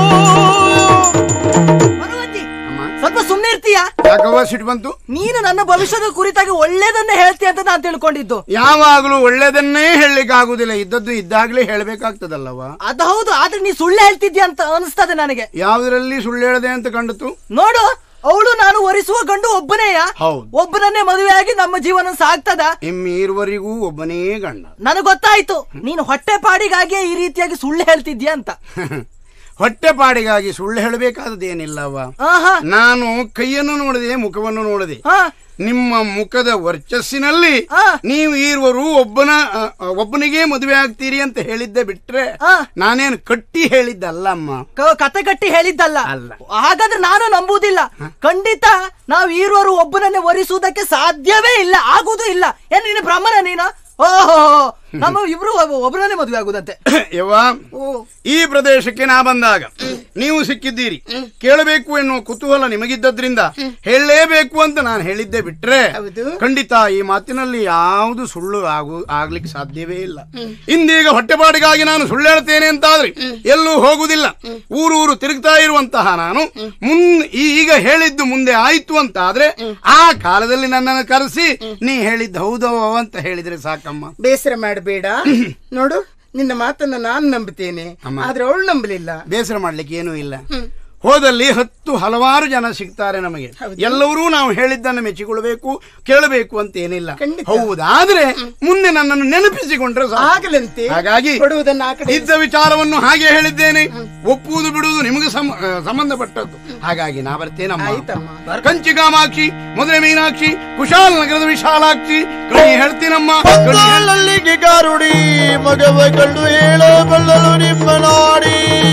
ಭಗವತಿ ಅಮ್ಮ ಸ್ವಲ್ಪ ಸುಮ್ನೆ ಇರ್ತೀಯಾ ಯಾಕವ್ವ ಸಿಟ್ಟು ಬಂತು ನೀನು ನನ್ನ ಭವಿಷ್ಯದ ಕುರಿತಾಗಿ ಒಳ್ಳೇದನ್ನೇ ಹೇಳ್ತೀಯ ಅಂತ ನಾನು ತಿಳ್ಕೊಂಡಿದ್ದು ಯಾವಾಗಲೂ ಒಳ್ಳೇದನ್ನೇ ಹೇಳಲಿಕ್ಕೆ ಆಗುದಿಲ್ಲ ಇದ್ದದ್ದು ಇದ್ದಾಗ್ಲೇ ಹೇಳಬೇಕಾಗ್ತದಲ್ಲವ ಅದು ಹೌದು ಆದ್ರೆ ನೀ ಸುಳ್ಳು ಹೇಳ್ತಿದ್ಯಾ ಅಂತ ಅನಿಸ್ತದೆ ನನಗೆ ಯಾವುದರಲ್ಲಿ ಸುಳ್ಳು ಹೇಳದೆ ಅಂತ ಕಂಡಿತು ನೋಡು ಅವಳು ನಾನು ಒರಿಸುವ ಗಂಡು ಒಬ್ಬನೇಯ ಹೌದು. ಒಬ್ಬನನ್ನೇ ಮದುವೆಯಾಗಿ ನಮ್ಮ ಜೀವನ ಸಾಗ್ತದ ಇಮ್ಮೀರ್ವರಿಗೂ ಒಬ್ಬನೇ ಗಂಡ ನನಗೆ ಗೊತ್ತಾಯ್ತು ನೀನು ಹೊಟ್ಟೆ ಪಾಡಿಗಾಗಿಯೇ ಈ ರೀತಿಯಾಗಿ ಸುಳ್ಳು ಹೇಳ್ತಿದ್ಯಾ ಅಂತ ಹೊಟ್ಟೆಪಾಡಿಗಾಗಿ ಸುಳ್ಳು ಹೇಳಬೇಕಾದದ್ದೇನಿಲ್ಲವ ಆಹಾ ನಾನು ಕೈಯನ್ನು ನೋಡಿದೆ ಮುಖವನ್ನು ನೋಡಿದೆ ಹಾ ನಿಮ್ಮ ಮುಖದ ವರ್ಚಸ್ಸಿನಲ್ಲಿ ಆ. ನೀವು ಈರ್ವರು ಒಬ್ಬನ ಅ, ಅ, ಒಬ್ಬನಿಗೆ ಮದುವೆ ಆಗ್ತೀರಿ ಅಂತ ಹೇಳಿದ್ದೆ ಬಿಟ್ರೆ ಆ. ನಾನೇನು ಕಟ್ಟಿ ಹೇಳಿದ್ದಲ್ಲ ಅಮ್ಮ ಕ- ಕತೆ ಕಟ್ಟಿ ಹೇಳಿದ್ದಲ್ಲ ಅಲ್ಲ. ಹಾಗಾದ್ರೆ ನಾನು ನಂಬುವುದಿಲ್ಲ ಖಂಡಿತ ನಾವು ಈರುವರು ಒಬ್ಬನನ್ನೇ ವರಿಸುವುದಕ್ಕೆ ಸಾಧ್ಯವೇ ಇಲ್ಲ ಆಗುವುದೂ ಇಲ್ಲ ಏನ್ ನೀನು ಬ್ರಾಹ್ಮಣ ನೀನು ಓಹೋ ನಮ್ಮ ಇಬ್ರು ಒಬ್ಬ- ಒಬ್ಬರನ್ನೇ ಮದುವೆ ಆಗುದಂತೆ ಯವ್ವ ಈ ಪ್ರದೇಶಕ್ಕೆ ನಾ ಬಂದಾಗ ನೀವು ಸಿಕ್ಕಿದ್ದೀರಿ ಕೇಳಬೇಕು ಎನ್ನುವ ಕುತೂಹಲ ನಿಮಗಿದ್ದದ್ರಿಂದ ಹೇಳಲೇಬೇಕು ಅಂತ ನಾನು ಹೇಳಿದ್ದೆ ಬಿಟ್ರೆ ಹೌದು. ಖಂಡಿತ ಈ ಮಾತಿನಲ್ಲಿ ಯಾವುದು ಸುಳ್ಳು ಆಗು ಆಗ್ಲಿಕ್ಕೆ ಸಾಧ್ಯವೇ ಇಲ್ಲ ಇಂದೀಗ ಹೊಟ್ಟೆಪಾಡಿಗಾಗಿ ನಾನು ಸುಳ್ಳು ಹೇಳ್ತೇನೆ ಅಂತಾದ್ರೆ ಎಲ್ಲೂ ಹೋಗುದಿಲ್ಲ ಊರೂರು ತಿರುಗ್ತಾ ಇರುವಂತಹ ನಾನು ಮುನ್ ಈಗ ಹೇಳಿದ್ದು ಮುಂದೆ ಆಯ್ತು ಅಂತ ಆದ್ರೆ ಆ ಕಾಲದಲ್ಲಿ ನನ್ನನ್ನು ಕರೆಸಿ ನೀ ಹೇಳಿದ್ದು ಹೌದೋ ಅಂತ ಹೇಳಿದ್ರೆ ಸಾಕಮ್ಮ ಬೇಸರ ಮಾಡಬೇಡ ನೋಡು ನಿನ್ನ ಮಾತನ್ನ ನಾನು ನಂಬುತ್ತೇನೆ ಅಮ್ಮ. ಆದ್ರೆ ಅವಳು ನಂಬಲಿಲ್ಲ ಬೇಸರ ಮಾಡ್ಲಿಕ್ಕೆ ಏನೂ ಇಲ್ಲ ಹೋದಲ್ಲಿ ಹತ್ತು ಹಲವಾರು ಜನ ಸಿಗ್ತಾರೆ ನಮಗೆ ಎಲ್ಲರೂ ನಾವು ಹೇಳಿದ್ದನ್ನು ಮೆಚ್ಚಿಕೊಳ್ಬೇಕು ಕೇಳಬೇಕು ಅಂತ ಏನಿಲ್ಲ ಖಂಡಿತ. ಹೌದಾದ್ರೆ ಮುಂದೆ ನನ್ನನ್ನು ನೆನಪಿಸಿಕೊಂಡ್ರೆ ಸಾಕು. ಆಗಲಂತೆ ಹಾಗಾಗಿ ಕೊಡುವುದನ್ನ ಆ ಕಡೆ ಇದ್ದ ವಿಚಾರವನ್ನು ಹಾಗೆ ಹೇಳಿದ್ದೇನೆ ಒಪ್ಪುವುದು ಬಿಡುವುದು ನಿಮಗೆ ಸಮ- ಆ, ಸಂಬಂಧಪಟ್ಟದ್ದು ಹಾಗಾಗಿ ನಾ ಬರ್ತೇನಮ್ಮ ಆಯ್ತಮ್ಮ. ಕಂಚಿ ಕಾಮಾಕ್ಷಿ ಮೊದಲೇ ಮೀನಾಕ್ಷಿ ಕುಶಾಲ್ ನಗರದ ವಿಶಾಲಾಕ್ಷಿ ಕಣಿ ಹೇಳ್ತೀನಮ್ಮ ಕಣಿ ಹೇಳ್- ಪತ್ತಾಳಲ್ಲಿಗೆ ಗಾರುಡಿ ಮಗವ ಕಂಡು ಹೇಳಬಲ್ಲಲು ನಿಮ್ಮ ನಾಡಿ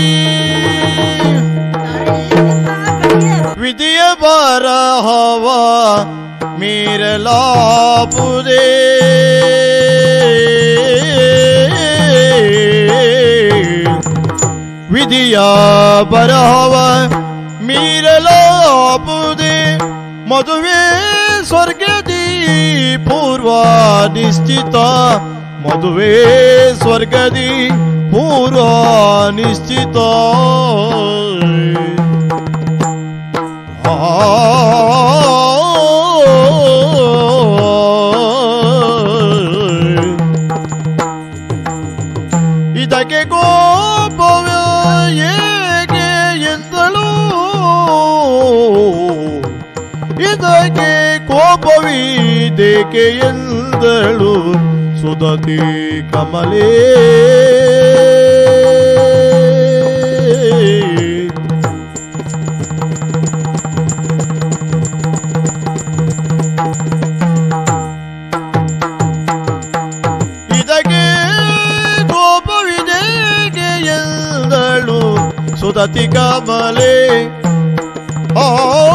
ವಿಧಿಯ ಬರಹವ ಮೀರಲಾಪುದೇ ವಿಧಿಯ ಬರಹವ ಮೀರಲಾಪುದೇ ಮದುವೆ ಸ್ವರ್ಗದಿ ಪೂರ್ವ ನಿಶ್ಚಿತ ಮದುವೆ ಸ್ವರ್ಗದಿ ಪೂರ್ವ ನಿಶ್ಚಿತ ಇದಕ್ಕೆ ಕೋಪವ ಏಕೆ ಎಂದಳು ಇದಕ್ಕೆ ಕೋಪವಿದೇಕೆ ಎಂದಳು ಸುದತಿ ಕಮಲೇ ಇದಕ್ಕೆ ಕೋಪವಿದೇಕೆ ಎಂದಳು ಸುದತಿ ಕಮಲೇ ಆ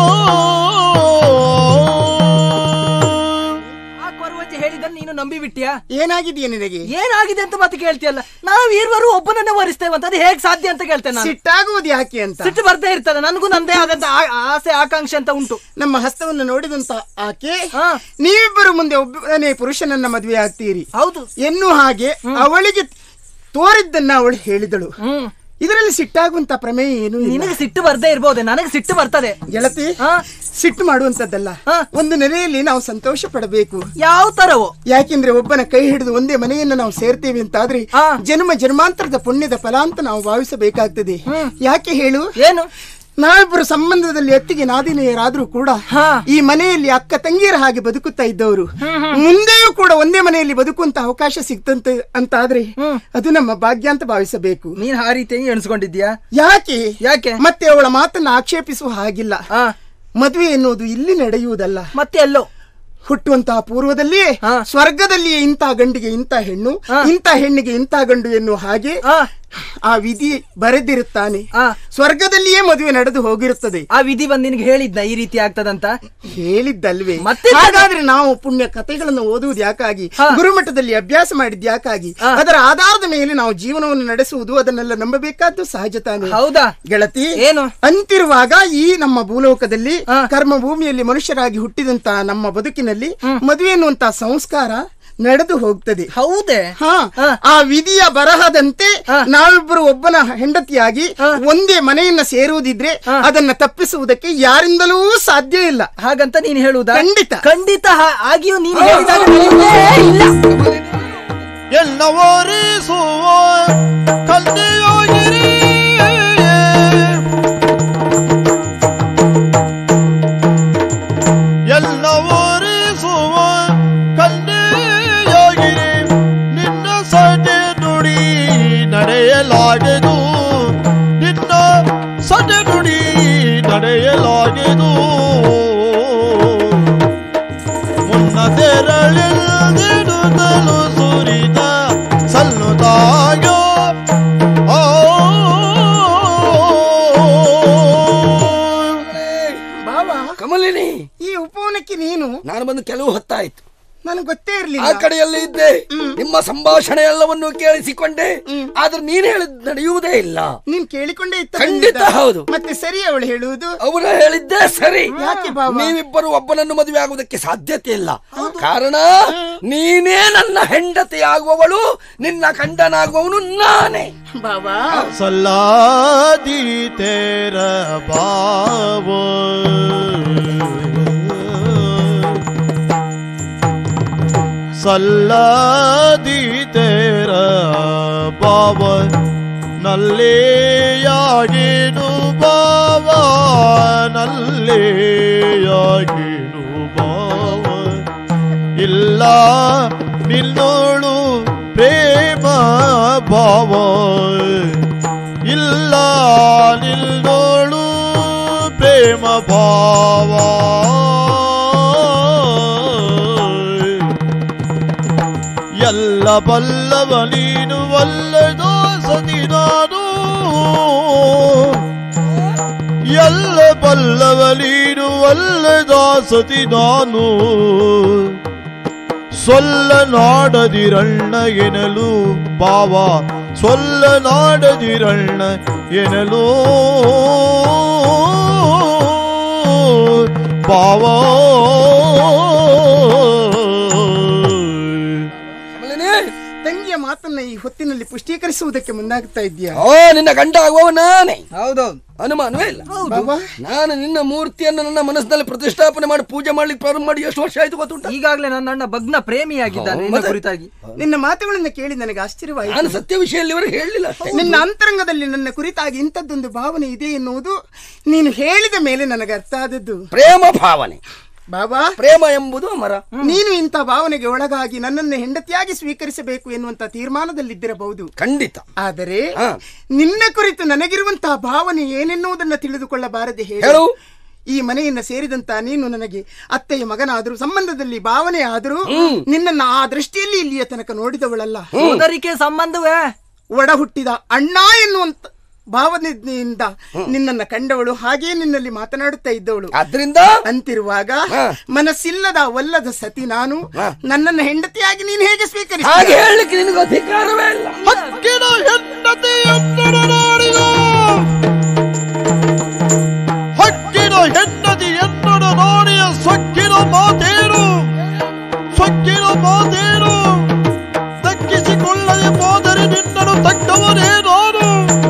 ಆ ಕೊರವಂಜಿ ಹೇಳಿದ್ದನ್ನು ನೀನು ನಂಬಿ ಬಿಟ್ಟಿಯಾ ಏನಾಗಿದೆಯಾ ನಿನಗೆ ಏನಾಗಿದೆ ಅಂತ ಮತ್ತೆ ಕೇಳ್ತೀಯಲ್ಲ ನಾವು ಇರುವರು ಒಬ್ಬನನ್ನೇ ವರಿಸ್ತೇವೆ ಅಂತ ಅದು ಹೇಗ್ ಸಾಧ್ಯ ಅಂತ ಕೇಳ್ತೇನೆ ನಾನು ಸಿಟ್ಟಾಗುವುದು ಯಾಕೆ ಅಂತ ಸಿಟ್ಟು ಬರ್ತಾ ಇರ್ತದೆ ನನಗೂ ನಂದೇ ಆದಂತ ಆ- ಆಸೆ ಆಕಾಂಕ್ಷೆ ಅಂತ ಉಂಟು ನಮ್ಮ ಹಸ್ತವನ್ನು ನೋಡಿದಂತ ಆಕೆ ಹಾ. ನೀವಿಬ್ಬರು ಮುಂದೆ ಒಬ್ಬನೇ ಪುರುಷನನ್ನ ಮದುವೆ ಆಗ್ತೀರಿ ಹೌದು ಎನ್ನುವ ಹಾಗೆ ಅವಳಿಗೆ ತೋರಿದ್ದನ್ನ ಅವಳು ಹೇಳಿದಳು ಹ್ಮ್ ಇದರಲ್ಲಿ ಸಿಟ್ಟಾಗುವಂತ ಪ್ರಮೇಯ ಏನು ಇಲ್ಲ. ನಿನಗೆ ಸಿಟ್ಟು ಬರ್ದೇ ಇರ್ಬೋದೆ ನನಗೆ ಸಿಟ್ಟು ಬರ್ತದೆ ಗೆಳತಿ ಹಾ ಸಿಟ್ಟು ಮಾಡುವಂತದ್ದಲ್ಲ ಹಾ. ಒಂದು ನೆಲೆಯಲ್ಲಿ ನಾವು ಸಂತೋಷ ಪಡಬೇಕು ಯಾವ ತರವೋ ಯಾಕೆಂದ್ರೆ ಒಬ್ಬನ ಕೈ ಹಿಡಿದು ಒಂದೇ ಮನೆಯನ್ನ ನಾವು ಸೇರ್ತೇವೆ ಅಂತಾದ್ರೆ ಹಾ. ಜನ್ಮ ಜನ್ಮಾಂತರದ ಪುಣ್ಯದ ಫಲ ಅಂತ ನಾವು ಭಾವಿಸಬೇಕಾಗ್ತದೆ ಯಾಕೆ ಹೇಳು ಏನು ನಾವಿಬ್ಬರು ಸಂಬಂಧದಲ್ಲಿ ಎತ್ತಿಗೆ ನಾದಿನೆಯರಾದ್ರೂ ಕೂಡ ಈ ಮನೆಯಲ್ಲಿ ಅಕ್ಕ ತಂಗಿಯರ ಹಾಗೆ ಬದುಕುತ್ತಾ ಇದ್ದವರು ಮುಂದೆಯೂ ಕೂಡ ಒಂದೇ ಮನೆಯಲ್ಲಿ ಬದುಕುವಂತ ಅವಕಾಶ ಸಿಕ್ತಂತೆ ಅಂತಾದ್ರೆ ಅದು ನಮ್ಮ ಭಾಗ್ಯ ಅಂತ ಭಾವಿಸಬೇಕು ನೀನ್ ಆ ರೀತಿಯಾಗಿ ಎಣಿಸ್ಕೊಂಡಿದ್ಯಾ ಯಾಕೆ ಯಾಕೆ? ಮತ್ತೆ ಅವಳ ಮಾತನ್ನ ಆಕ್ಷೇಪಿಸುವ ಹಾಗಿಲ್ಲ ಆ, ಮದುವೆ ಎನ್ನುವುದು ಇಲ್ಲಿ ನಡೆಯುವುದಲ್ಲ ಮತ್ತೆ ಎಲ್ಲೋ ಹುಟ್ಟುವಂತಹ ಪೂರ್ವದಲ್ಲಿಯೇ ಹಾ. ಸ್ವರ್ಗದಲ್ಲಿಯೇ ಇಂಥ ಗಂಡಿಗೆ ಇಂಥ ಹೆಣ್ಣು ಇಂಥ ಹೆಣ್ಣಿಗೆ ಇಂಥ ಗಂಡು ಎನ್ನುವ ಹಾಗೆ ಆ, ಆ ವಿಧಿ ಬರೆದಿರುತ್ತಾನೆ ಆ. ಸ್ವರ್ಗದಲ್ಲಿಯೇ ಮದುವೆ ನಡೆದು ಹೋಗಿರುತ್ತದೆ ಆ ವಿಧಿ ಬಂದ್ ನಿನ್ಗೆ ಹೇಳಿದ್ನ ಈ ರೀತಿ ಆಗ್ತದಂತ ಹೇಳಿದ್ದಲ್ವೇ ಮತ್ತೆ ಹಾಗಾದ್ರೆ ನಾವು ಪುಣ್ಯ ಕಥೆಗಳನ್ನು ಓದುವುದು ಯಾಕಾಗಿ ಹಾ. ಗುರುಮಠದಲ್ಲಿ ಅಭ್ಯಾಸ ಮಾಡಿದ್ ಯಾಕಾಗಿ ಹಾ. ಅದರ ಆಧಾರದ ಮೇಲೆ ನಾವು ಜೀವನವನ್ನು ನಡೆಸುವುದು ಅದನ್ನೆಲ್ಲ ನಂಬಬೇಕಾದ್ದು ಸಹಜ ತಾನೆ ಹೌದಾ ಗೆಳತಿ ಏನು? ಅಂತಿರುವಾಗ ಈ ನಮ್ಮ ಭೂಲೋಕದಲ್ಲಿ ಹಾ. ಕರ್ಮ ಭೂಮಿಯಲ್ಲಿ ಮನುಷ್ಯರಾಗಿ ಹುಟ್ಟಿದಂತ ನಮ್ಮ ಬದುಕಿನಲ್ಲಿ ಮದುವೆ ಎನ್ನುವಂತ ಸಂಸ್ಕಾರ ನಡೆದು ಹೋಗ್ತದೆ ಹೌದೇ ಹಾ ಹಾ. ಆ ವಿಧಿಯ ಬರಹದಂತೆ ಹಾ. ನಾವಿಬ್ಬರು ಒಬ್ಬನ ಹೆಂಡತಿಯಾಗಿ ಒಂದೇ ಮನೆಯನ್ನ ಸೇರುವುದಿದ್ರೆ ಅದನ್ನ ತಪ್ಪಿಸುವುದಕ್ಕೆ ಯಾರಿಂದಲೂ ಸಾಧ್ಯ ಇಲ್ಲ ಹಾಗಂತ ನೀನ್ ಹೇಳುವುದಾ ಖಂಡಿತ. ಖಂಡಿತ ಹಾ- ಆಗಿಯೂ ನೀನು ಹೇಳಿದಾಗ ನಡೆಯುವುದೇ ಇಲ್ಲ ಎಲ್ಲವರಿಸುವ ಕನ್ಯೆಯಾಗಿರಿ ಎಲ್ಲವರಿಸುವ ಕನ್ಯೆಯಾಗಿರಿ ನಿನ್ನ ಸಟೆ ನುಡಿ ನಡೆಯಲಾಗದು ನಿನ್ನ ಸಟೆ ನುಡಿ ನಡೆಯಲಾಗದು ಮುನ್ನ ತೆರಳಿಲ್ದಿಡುತ್ತಲು ಸುರಿದ ಸಲ್ಲುತ್ತಾಗ ಓ ಬಾಬಾ ಕಮಲಿನಿ ಈ ಉಪವನಕ್ಕೆ ನೀನು ನಾನು ಬಂದು ಕೆಲವು ಹೊತ್ತಾಯ್ತು ನನಗೆ ಗೊತ್ತೇ ಆ ಇರ್ಲಿಲ್ಲ ಕಡೆಯಲ್ಲಿ ಇದ್ದೆ ನಿಮ್ಮ ಸಂಭಾಷಣೆ ಎಲ್ಲವನ್ನು ಕೇಳಿಸಿಕೊಂಡೆ ಆದ್ರೆ ನೀನ್ ಹೇಳಿದ್ ನಡೆಯುವುದೇ ಇಲ್ಲ ನೀನ್ ಕೇಳಿಕೊಂಡೇ ಇತ್ತ ಖಂಡಿತ ಬಂದಿದ್ದ. ಹೌದು. ಮತ್ತೆ ಸರಿ ಅವಳು ಹೇಳುವುದು ಅವರ ಹೇಳಿದ್ದೇ ಸರಿ ಯಾಕೆ ಬಾಬಾ? ನೀವಿಬ್ಬರು ಒಬ್ಬನನ್ನು ಮದುವೆ ಆಗುವುದಕ್ಕೆ ಸಾಧ್ಯತೆ ಇಲ್ಲ ಕಾರಣ ನೀನೇ ನನ್ನ ಹೆಂಡತಿ ಆಗುವವಳು ನಿನ್ನ ಕಂಡನಾಗುವವನು ನಾನೇ ಬಾಬಾ सलादी तेरा बाब ಸಲ್ಲಾದಿ ತೇರ ಬಾವ ನಲ್ಲೆಯಾಗಿನು ಬಾವ ನಲ್ಲೆಯಾಗಿನು ಬಾವ ಇಲ್ಲ ನಿನ್ನೋಳು ಪ್ರೇಮ ಭಾವ ಇಲ್ಲ ನಿನ್ನೋಳು ಪ್ರೇಮ ಭಾವ ಎಲ್ಲ ಬಲ್ಲವ ನೀನು ಒಲ್ಲದೋ ಸತಿ ನಾನು ಎಲ್ಲ ಬಲ್ಲವ ನೀನು ಒಲ್ಲದ ಸತಿ ನಾನು ಸೊಲ್ಲ ನಾಡದಿರಣ್ಣ ಎನಲು ಬಾವ ಸೊಲ್ಲ ನಾಡದಿರಣ್ಣ ಎನಲು ಬಾವ ಕಮಲಿನಿ ತಂಗಿಯ ಮಾತನ್ನ ಈ ಹೊತ್ತಿನಲ್ಲಿ ಪುಷ್ಟೀಕರಿಸುವುದಕ್ಕೆ ಮುಂದಾಗ್ತಾ ಇದೆಯಾ ಓ ನಿನ್ನ ಗಂಡ ಆಗುವವ ನಾನೇ ಹೌದೌದು ಅನುಮಾನವೇ ಇಲ್ಲ ಬಾಬಾ ನಾನು ನಿನ್ನ ಮೂರ್ತಿಯನ್ನು ನನ್ನ ಮನಸ್ಸಿನಲ್ಲಿ ಪ್ರತಿಷ್ಠಾಪನೆ ಮಾಡಿ ಪೂಜೆ ಮಾಡ್ಲಿಕ್ಕೆ ಪ್ರಾರಂಭ ಮಾಡಿ ಎಷ್ಟು ವರ್ಷ ಆಯ್ತು ಗೊತ್ತುಂಟ ಈಗಾಗಲೇ ನನ್ನ ಅಣ್ಣ ಭಗ್ನ ಪ್ರೇಮಿಯಾಗಿದ್ದಾನೆ ನಿನ್ನ ಮತ್ತೆ? ಕುರಿತಾಗಿ ನಿನ್ನ ಮಾತುಗಳನ್ನ ಕೇಳಿ ನನಗೆ ಆಶ್ಚರ್ಯವಾಯಿತು ನಾನು ಸತ್ಯ ವಿಷಯ ಇಲ್ಲಿವರೆಗೆ ಹೇಳಲಿಲ್ಲ ಅಷ್ಟೇ ನಿನ್ನ ಅಂತರಂಗದಲ್ಲಿ ನನ್ನ ಕುರಿತಾಗಿ ಇಂಥದ್ದೊಂದು ಭಾವನೆ ಇದೆ ಎನ್ನುವುದು ನೀನು ಹೇಳಿದ ಮೇಲೆ ನನಗೆ ಅರ್ಥ ಆದದ್ದು ಪ್ರೇಮ ಭಾವನೆ ಬಾಬಾ ಪ್ರೇಮ ಎಂಬುದು ಅಮರ ನೀನು ಇಂಥ ಭಾವನೆಗೆ ಒಳಗಾಗಿ ನನ್ನನ್ನು ಹೆಂಡತಿಯಾಗಿ ಸ್ವೀಕರಿಸಬೇಕು ಎನ್ನುವಂತ ತೀರ್ಮಾನದಲ್ಲಿದ್ದಿರಬಹುದು ಖಂಡಿತ ಆದರೆ ಹಾ. ನಿನ್ನ ಕುರಿತು ನನಗಿರುವಂತಹ ಭಾವನೆ ಏನೆನ್ನುವುದನ್ನ ತಿಳಿದುಕೊಳ್ಳಬಾರದೆ ಹೇಳು ಹೇಳು. ಈ ಮನೆಯನ್ನ ಸೇರಿದಂತ ನೀನು ನನಗೆ ಅತ್ತೆಯ ಮಗನಾದರೂ ಸಂಬಂಧದಲ್ಲಿ ಭಾವನೆ ಆದರೂ ನಿನ್ನನ್ನ ಆ ದೃಷ್ಟಿಯಲ್ಲಿ ಇಲ್ಲಿಯ ತನಕ ನೋಡಿದವಳಲ್ಲ ಸೋದರಿಕೆ ಸಂಬಂಧವೇ ಒಡ ಹುಟ್ಟಿದ ಅಣ್ಣ ಎನ್ನುವಂತ ಭಾವನೆಯಿಂದ ನಿನ್ನನ್ನ ಕಂಡವಳು ಹಾಗೇ ನಿನ್ನಲ್ಲಿ ಮಾತನಾಡುತ್ತಾ ಇದ್ದವಳು ಆದ್ರಿಂದ ಅಂತಿರುವಾಗ ಹಾ. ಮನಸ್ಸಿಲ್ಲದ ಒಲ್ಲದ ಸತಿ ನಾನು ನನ್ನನ್ನ ಹೆಂಡತಿಯಾಗಿ ನೀನು ಹೇಗೆ ಹಾಗೆ ಸ್ವೀಕರಿಸ ಹೇಳಲಿಕ್ಕೆ ನಿನಗೆ ಅಧಿಕಾರವೇ ಇಲ್ಲ ಹಕ್ಕಿನ ಹೆಂಡತಿಯನ್ನೊಡ ನಾಡಿದ ಹಕ್ಕಿನ ಹೆಂಡತಿಯನ್ನೊಡ ನಾಡಿಯ ಸೊಕ್ಕಿನ ಮಾತೇನು ಸೊಕ್ಕಿನ ಮಾತೇನು ದಕ್ಕಿಸಿಕೊಳ್ಳದೆ ಹೋದರೆ ನಿನ್ನನ್ನು ತಕ್ಕವನೇ ನಾನು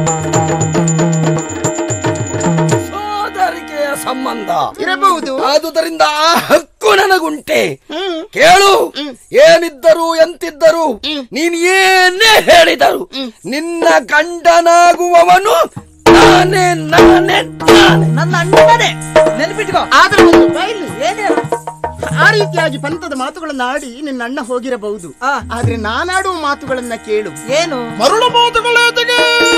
ಸೋದರಿಕೆಯ ಸಂಬಂಧ ಇರಬಹುದು ಆದುದರಿಂದ ಆ ಹಕ್ಕು ನನಗುಂಟೆ ಕೇಳು ಏನಿದ್ದರು ಎಂತಿದ್ದರು ನೀನ್ ಏನೇ ಹೇಳಿದರು ನಿನ್ನ ಗಂಡನಾಗುವವನು ನಾನೇ ನಾನೇ ನಾನೇ ನನ್ನ ಅಣ್ಣನೇ ನೆನಪಿಟ್ಕೋ ಆದ್ರೆ ಒಂದು ಬಯಲು ಏನೇ ಆ ರೀತಿಯಾಗಿ ಪಂಥದ ಮಾತುಗಳನ್ನ ಆಡಿ ನಿನ್ನ ಅಣ್ಣ ಹೋಗಿರಬಹುದು ಆ. ಆದ್ರೆ ನಾನಾಡುವ ಮಾತುಗಳನ್ನ ಕೇಳು ಏನು ಮರಳು ಮಾತುಗಳೇತಿಗೆ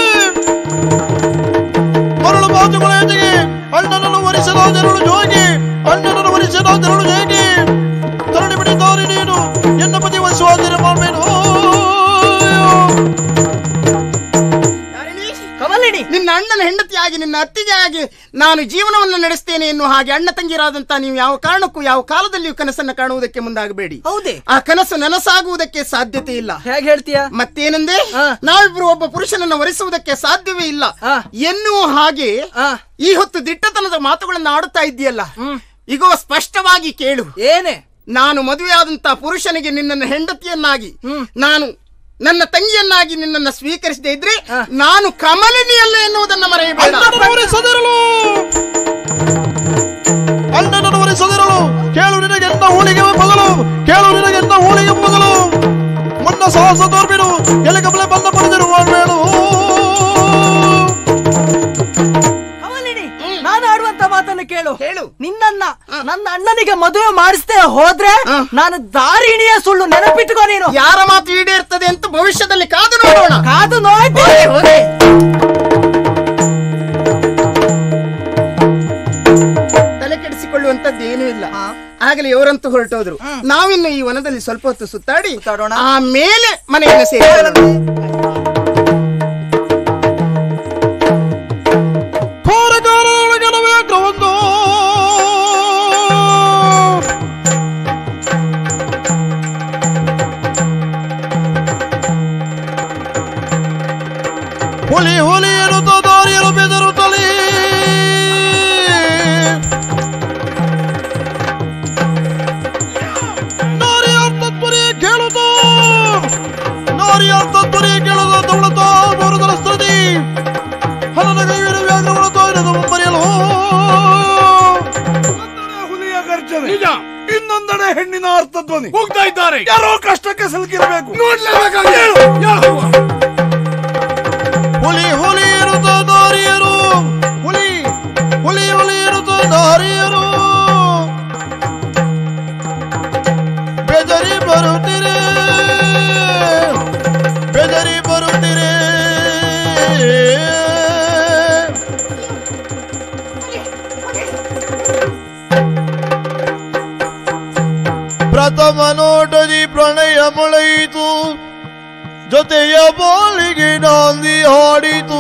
ಮರಳು ಮಾತುಗಳೇತಿಗೆ ಅಣ್ಣನನ್ನು ವರಿಸಲಾದರಳು ಜೋಗಿ ಅಣ್ಣನನ್ನು ವರಿಸಲಾದರಳು ಜೋಗಿ ತರಣಿ ಬಿಡಿದ್ದಾರೆ ನೀನು ಎನ್ನ ಪತಿ ವಸುವಾದರೆ ಮಾಮೇನು ಯಾರಿಣಿ? ಕಮಲಿನಿ ನಿನ್ನ ಅಣ್ಣನ ಹೆಂಡತಿಯಾಗಿ ನಿನ್ನ ಅತ್ತಿಗೆ ಆಗಿ ನಾನು ಜೀವನವನ್ನು ನಡೆಸ್ತೇನೆ ಎನ್ನುವ ಹಾಗೆ ಅಣ್ಣ ತಂಗಿರಾದಂತ ನೀವು ಯಾವ ಕಾರಣಕ್ಕೂ ಯಾವ ಕಾಲದಲ್ಲಿಯೂ ಕನಸನ್ನ ಕಾಣುವುದಕ್ಕೆ ಮುಂದಾಗಬೇಡಿ ಹೌದೇ ಆ ಕನಸು ನನಸಾಗುವುದಕ್ಕೆ ಸಾಧ್ಯತೆ ಇಲ್ಲ ಹೇಗೆ ಹೇಳ್ತೀಯ ಮತ್ತೇನೆಂದೇ ಆ. ನಾವಿಬ್ರು ಒಬ್ಬ ಪುರುಷನನ್ನ ವರಿಸುವುದಕ್ಕೆ ಸಾಧ್ಯವೇ ಇಲ್ಲ ಆ. ಎನ್ನುವ ಹಾಗೆ ಆ. ಈ ಹೊತ್ತು ದಿಟ್ಟತನದ ಮಾತುಗಳನ್ನ ಆಡುತ್ತಾ ಇದ್ದೀಯಲ್ಲ ಈಗೋ ಸ್ಪಷ್ಟವಾಗಿ ಕೇಳು ಏನೇ ನಾನು ಮದುವೆಯಾದಂತ ಪುರುಷನಿಗೆ ನಿನ್ನನ್ನು ಹೆಂಡತಿಯನ್ನಾಗಿ ನಾನು ನನ್ನ ತಂಗಿಯನ್ನಾಗಿ ನಿನ್ನನ್ನು ಸ್ವೀಕರಿಸದೇ ಇದ್ರೆ ನಾನು ಕಮಲಿನಿಯಲ್ಲ ಎನ್ನುವುದನ್ನ ಮರೆಯಬೇಡ ಅಣ್ಣನನ್ನು ವರಿಸದಿರಲು ಅಣ್ಣನನ್ನು ವರಿಸದಿರಲು ಕೇಳು ನಿನಗೆನ್ನ ಹೋಳಿಗೆ ಬಗಲು ಕೇಳು ನಿನಗೆನ್ನ ಹೋಳಿಗೆ ಬಗಲು ಮುನ್ನ ಸಾಹಸ ತೋರ್ಬಿಡು ಎಲೆಗಬಲೆ ಬಂದ ಪಡೆದಿರುವ ಬೇಡು ಕಮಲಿನಿ ನಾನು ಆಡುವಂತ ಮಾತನ್ನು ಕೇಳು ಹೇಳು. ನಿನ್ನನ್ನ ನನ್ನ ಅಣ್ಣನಿಗೆ ಮದುವೆ ಮಾಡಿಸ್ತೇ ಹೋದ್ರೆ ನಾನು ದಾರಿಣಿಯ ಸುಳ್ಳು ನೆನಪಿಟ್ಕೋ ನೀನು ಯಾರ ಮಾತು ಈಡೇರ್ತದೆ ಅಂತ ಭವಿಷ್ಯದಲ್ಲಿ ಕಾದು ನೋಡೋಣ ಕಾದು ನೋಡಿ ಹೋಗಿ. ತಲೆ ಕೆಡಿಸಿಕೊಳ್ಳುವಂತದ್ದು ಏನೂ ಇಲ್ಲ ಆಗಲೇ ಇವರಂತೂ ಹೊರಟೋದ್ರು ನಾವಿನ್ನು ಈ ವನದಲ್ಲಿ ಸ್ವಲ್ಪ ಹೊತ್ತು ಸುತ್ತಾಡಿ ಸುತ್ತಾಡೋಣ. ಆಮೇಲೆ ಮನೆಯನ್ನು ಸೇರಿ ಕೋರಗಾರೊಳಗೆಲವೇ ಅಗ್ರವೊಂದು ಹುಲಿ ಹುಲಿ ಎನ್ನುತ್ತ ದಾರಿಯಲು ಬೆದರುತ್ತಲೇ ನಾರಿಯ ತತ್ವರೇ ಕೇಳುತ್ತ ನಾರಿಯ ತತ್ವರೇ ಕೇಳುತ್ತ ತವಳುತ್ತ ಬರುದರ ಸ್ಥಿತಿ ಹಲದ ಕೈವಿನ ವ್ಯಾಘ್ರಗಳು ತೋರಿದ ಮುಂಬರಿಯಲು ಹುಲಿಯ ಗರ್ಜನೆ ನಿಜ ಇನ್ನೊಂದೆಡೆ ಹೆಣ್ಣಿನ ಅರ್ಥಧ್ವನಿ ಹೋಗ್ತಾ ಇದ್ದಾರೆ ಯಾರೋ ಕಷ್ಟಕ್ಕೆ ಸಿಲುಕಿರಬೇಕು ನೋಡ್ಲೇಬೇಕಾಗಿ ಹೇಳು ಯಾವ ಹುಲಿ ಹುಲಿ ಇರುತ್ತ ದಾರಿಯರು ಹುಲಿ ಹುಲಿ ಹುಲಿ ಇರುತ್ತ ದಾರಿಯರು ಬೆದರಿ ಬರುತ್ತೀರೆ ಬೆದರಿ ಬರುತ್ತೀರೆ ಪ್ರಥಮ ನೋಟದಿ ಪ್ರಣಯ ಮೊಳೆಯಿತು ಜೊತೆಯ ಬಾಳಿಗೆ ನಾಂದಿ ಹಾಡಿತು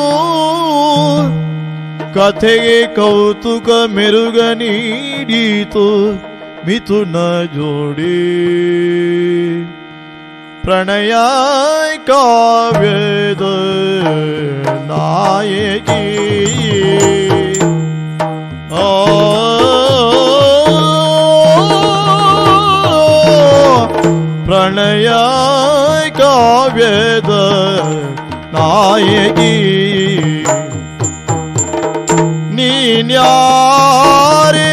ಕಥೆಗೆ ಕೌತುಕ ಮೆರುಗ ನೀಡಿತು ಮಿಥುನ ಜೋಡಿ ಪ್ರಣಯ ಕಾವ್ಯದ ನಾಯಕಿ ಆ ಪ್ರಣಯ ಕಾವ್ಯದ ನಾಯಕಿ ನೀನ್ಯಾರೆ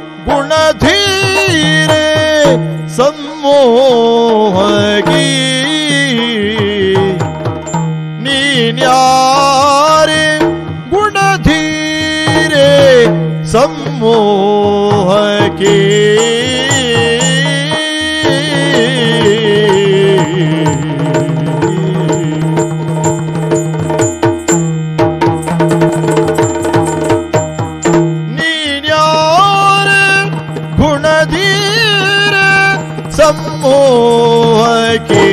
ಗುಣಧೀರೆ ಸಮ್ಮೋಹಗಿ ನೀನ್ಯಾರೆ ಗುಣಧೀರೆ ಸಮ್ಮೋಹಕಿ ನೀನ್ಯಾರ ಗುಣಧೀರ ಸಮ್ಮೋಹಕಿ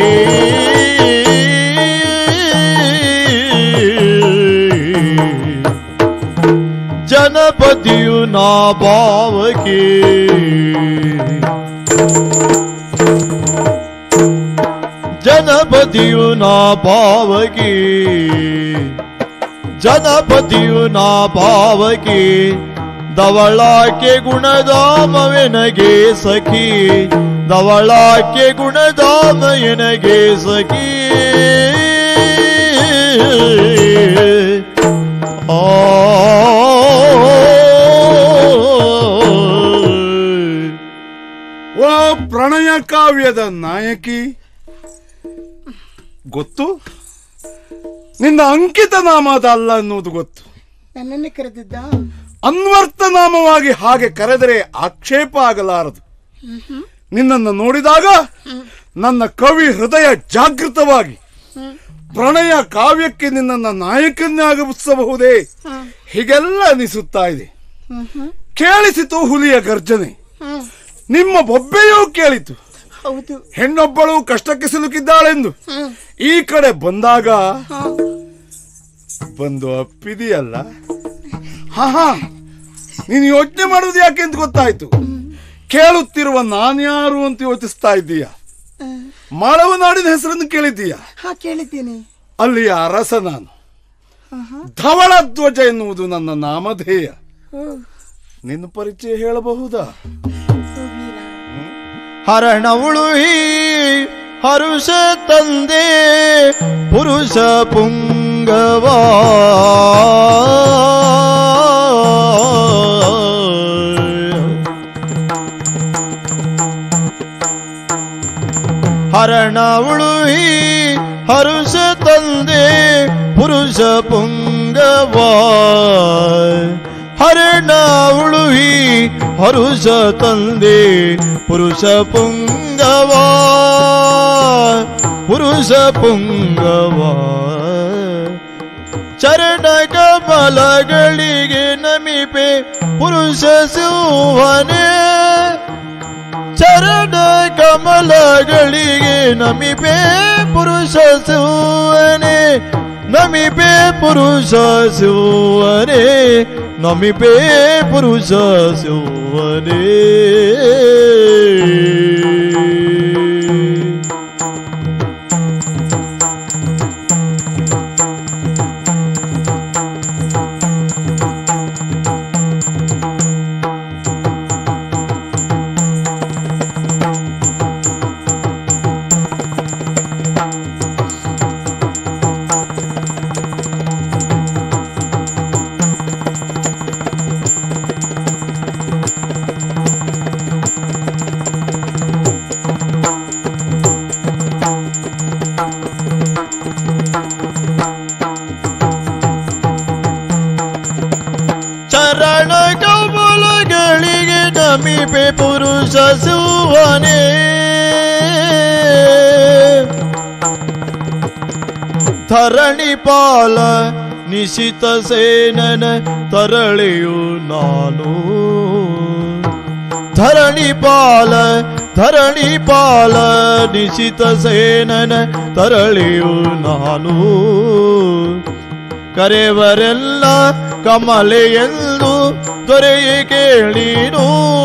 ಜನಪದಿಯು ನಾ ಭಾವಕಿ ಜನಪದಿಯು ನಾ ಭಾವಕಿ ಜನಪದಿಯು ನಾ ಭಾವಕಿ ಧವಳಾಕೆ ಗುಣಧಾಮವೆನಗೆ ಸಖಿ ಧವಳಾಕೆ ಗುಣಧಾಮ ಎನಗೆ ಸಖಿ ಆ ಓ ಪ್ರಣಯ ಕಾವ್ಯದ ನಾಯಕಿ ಗೊತ್ತು ನಿನ್ನ ಅಂಕಿತ ನಾಮದ ಅಲ್ಲ ಅನ್ನೋದು ಗೊತ್ತು ನನ್ನನ್ನೇ ಕರೆದಿದ್ದ ಅನ್ವರ್ಥ ನಾಮವಾಗಿ ಹಾಗೆ ಕರೆದರೆ ಆಕ್ಷೇಪ ಆಗಲಾರದು ನಿನ್ನನ್ನು ನೋಡಿದಾಗ ನನ್ನ ಕವಿ ಹೃದಯ ಜಾಗೃತವಾಗಿ ಪ್ರಣಯ ಕಾವ್ಯಕ್ಕೆ ನಿನ್ನನ್ನ ನಾಯಕನಾಗಿಸಬಹುದೇ ಹೀಗೆಲ್ಲ ಅನಿಸುತ್ತಾ ಇದೆ ಕೇಳಿಸಿತು ಹುಲಿಯ ಗರ್ಜನೆ ನಿಮ್ಮ ಬೊಬ್ಬೆಯೂ ಕೇಳಿತು ಹೌದು ಹೆಣ್ಣೊಬ್ಬಳು ಕಷ್ಟಕ್ಕೆ ಸಿಲುಕಿದ್ದಾಳೆಂದು ಈ ಕಡೆ ಬಂದಾಗ ಬಂದು ಅಪ್ಪಿದೆಯಲ್ಲ ಹಾ ಹಾ ನೀನು ಯೋಚನೆ ಮಾಡುವುದು ಯಾಕೆ ಅಂತ ಗೊತ್ತಾಯ್ತು ಕೇಳುತ್ತಿರುವ ನಾನ್ಯಾರು ಅಂತ ಯೋಚಿಸ್ತಾ ಇದ್ದೀಯ ಮಾಳವನಾಡಿನ ಹೆಸರನ್ನು ಕೇಳಿದ್ದೀಯ ಹಾ ಕೇಳಿದ್ದೀನಿ ಅಲ್ಲಿಯ ಅರಸ ನಾನು ಧವಳ ಧ್ವಜ ಎನ್ನುವುದು ನನ್ನ ನಾಮಧೇಯ ನಿನ್ನ ಪರಿಚಯ ಹೇಳಬಹುದಾ ಹರಣವುಳು ಈ ಹರುಷ ತಂದೆ ಪುರುಷ ಪುಂಗವ ಹರಣವುಳು ಈ ಹರುಷ ತಂದೆ ಪುರುಷ ಪುಂಗವ ಹರಣ ಉಳುಹಿ ಹರುಷ ತಂದೆ ಪುರುಷ ಪುಂಗವ ಪುರುಷ ಪುಂಗವ ಚರಣ ಕಮಲಗಳಿಗೆ ನಮಿಪೆ ಪುರುಷ ಸಿಂಹನೇ ಚರಣ ಕಮಲಗಳಿಗೆ ನಮಿಪೆ ಪುರುಷ ಶಿವನೇ ನಮಿಪೆ ಪುರುಷ ಶಿವನೇ ನಮಿಪೆ ಪುರುಷ ಶಿವನೇ ಚರಣ ಕಮಲಗಳಿಗೆ ನಮಿಪೆ ಪುರುಷ ಶಿವನೇ ಧರಣಿ ಪಾಲ ನಿಶಿತ ಸೇನನ ತರಳೆಯು ನಾನು ಧರಣಿ ಪಾಲ ಧರಣಿ ಪಾಲ ನಿಶಿತ ಸೇನನ ತರಳೆಯು ನಾನು ಕರೆವರೆಲ್ಲ ಕಮಲೆ ಎಂದು ದೊರೆಯೇ ಕೇಳೀನು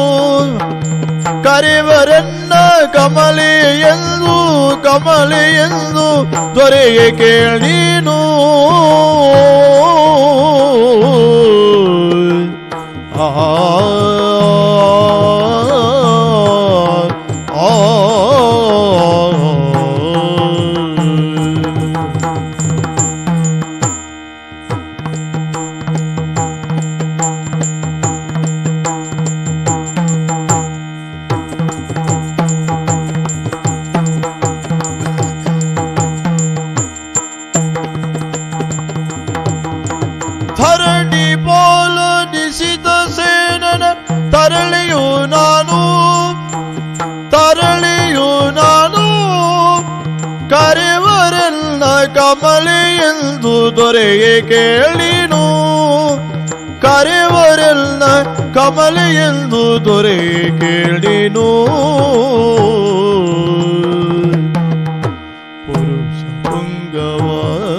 ಕರೆವರನ್ನ ಕಮಲೆ ಎಂದು ಕಮಲೆ ಎಂದು ದೊರೆಯೇ ಕೇಳೀನು ಆ ಆ ಆ ಧರಣಿ ಪೋಲ ನಿಶಿತ ಸೇನನ ತರಳಿಯು ನಾನು ತರಳಿಯು ನಾನು ಕರೆವರೆಲ್ಲ ಕಮಲೆ ಎಂದು ದೊರೆಯೇ ಕೇಳಿನು ಕರೆವರೆಲ್ಲ ಕಮಲೆ ಎಂದು ದೊರೆಯೇ ಕೇಳಿನು ಪುರುಷ ಪುಂಗವ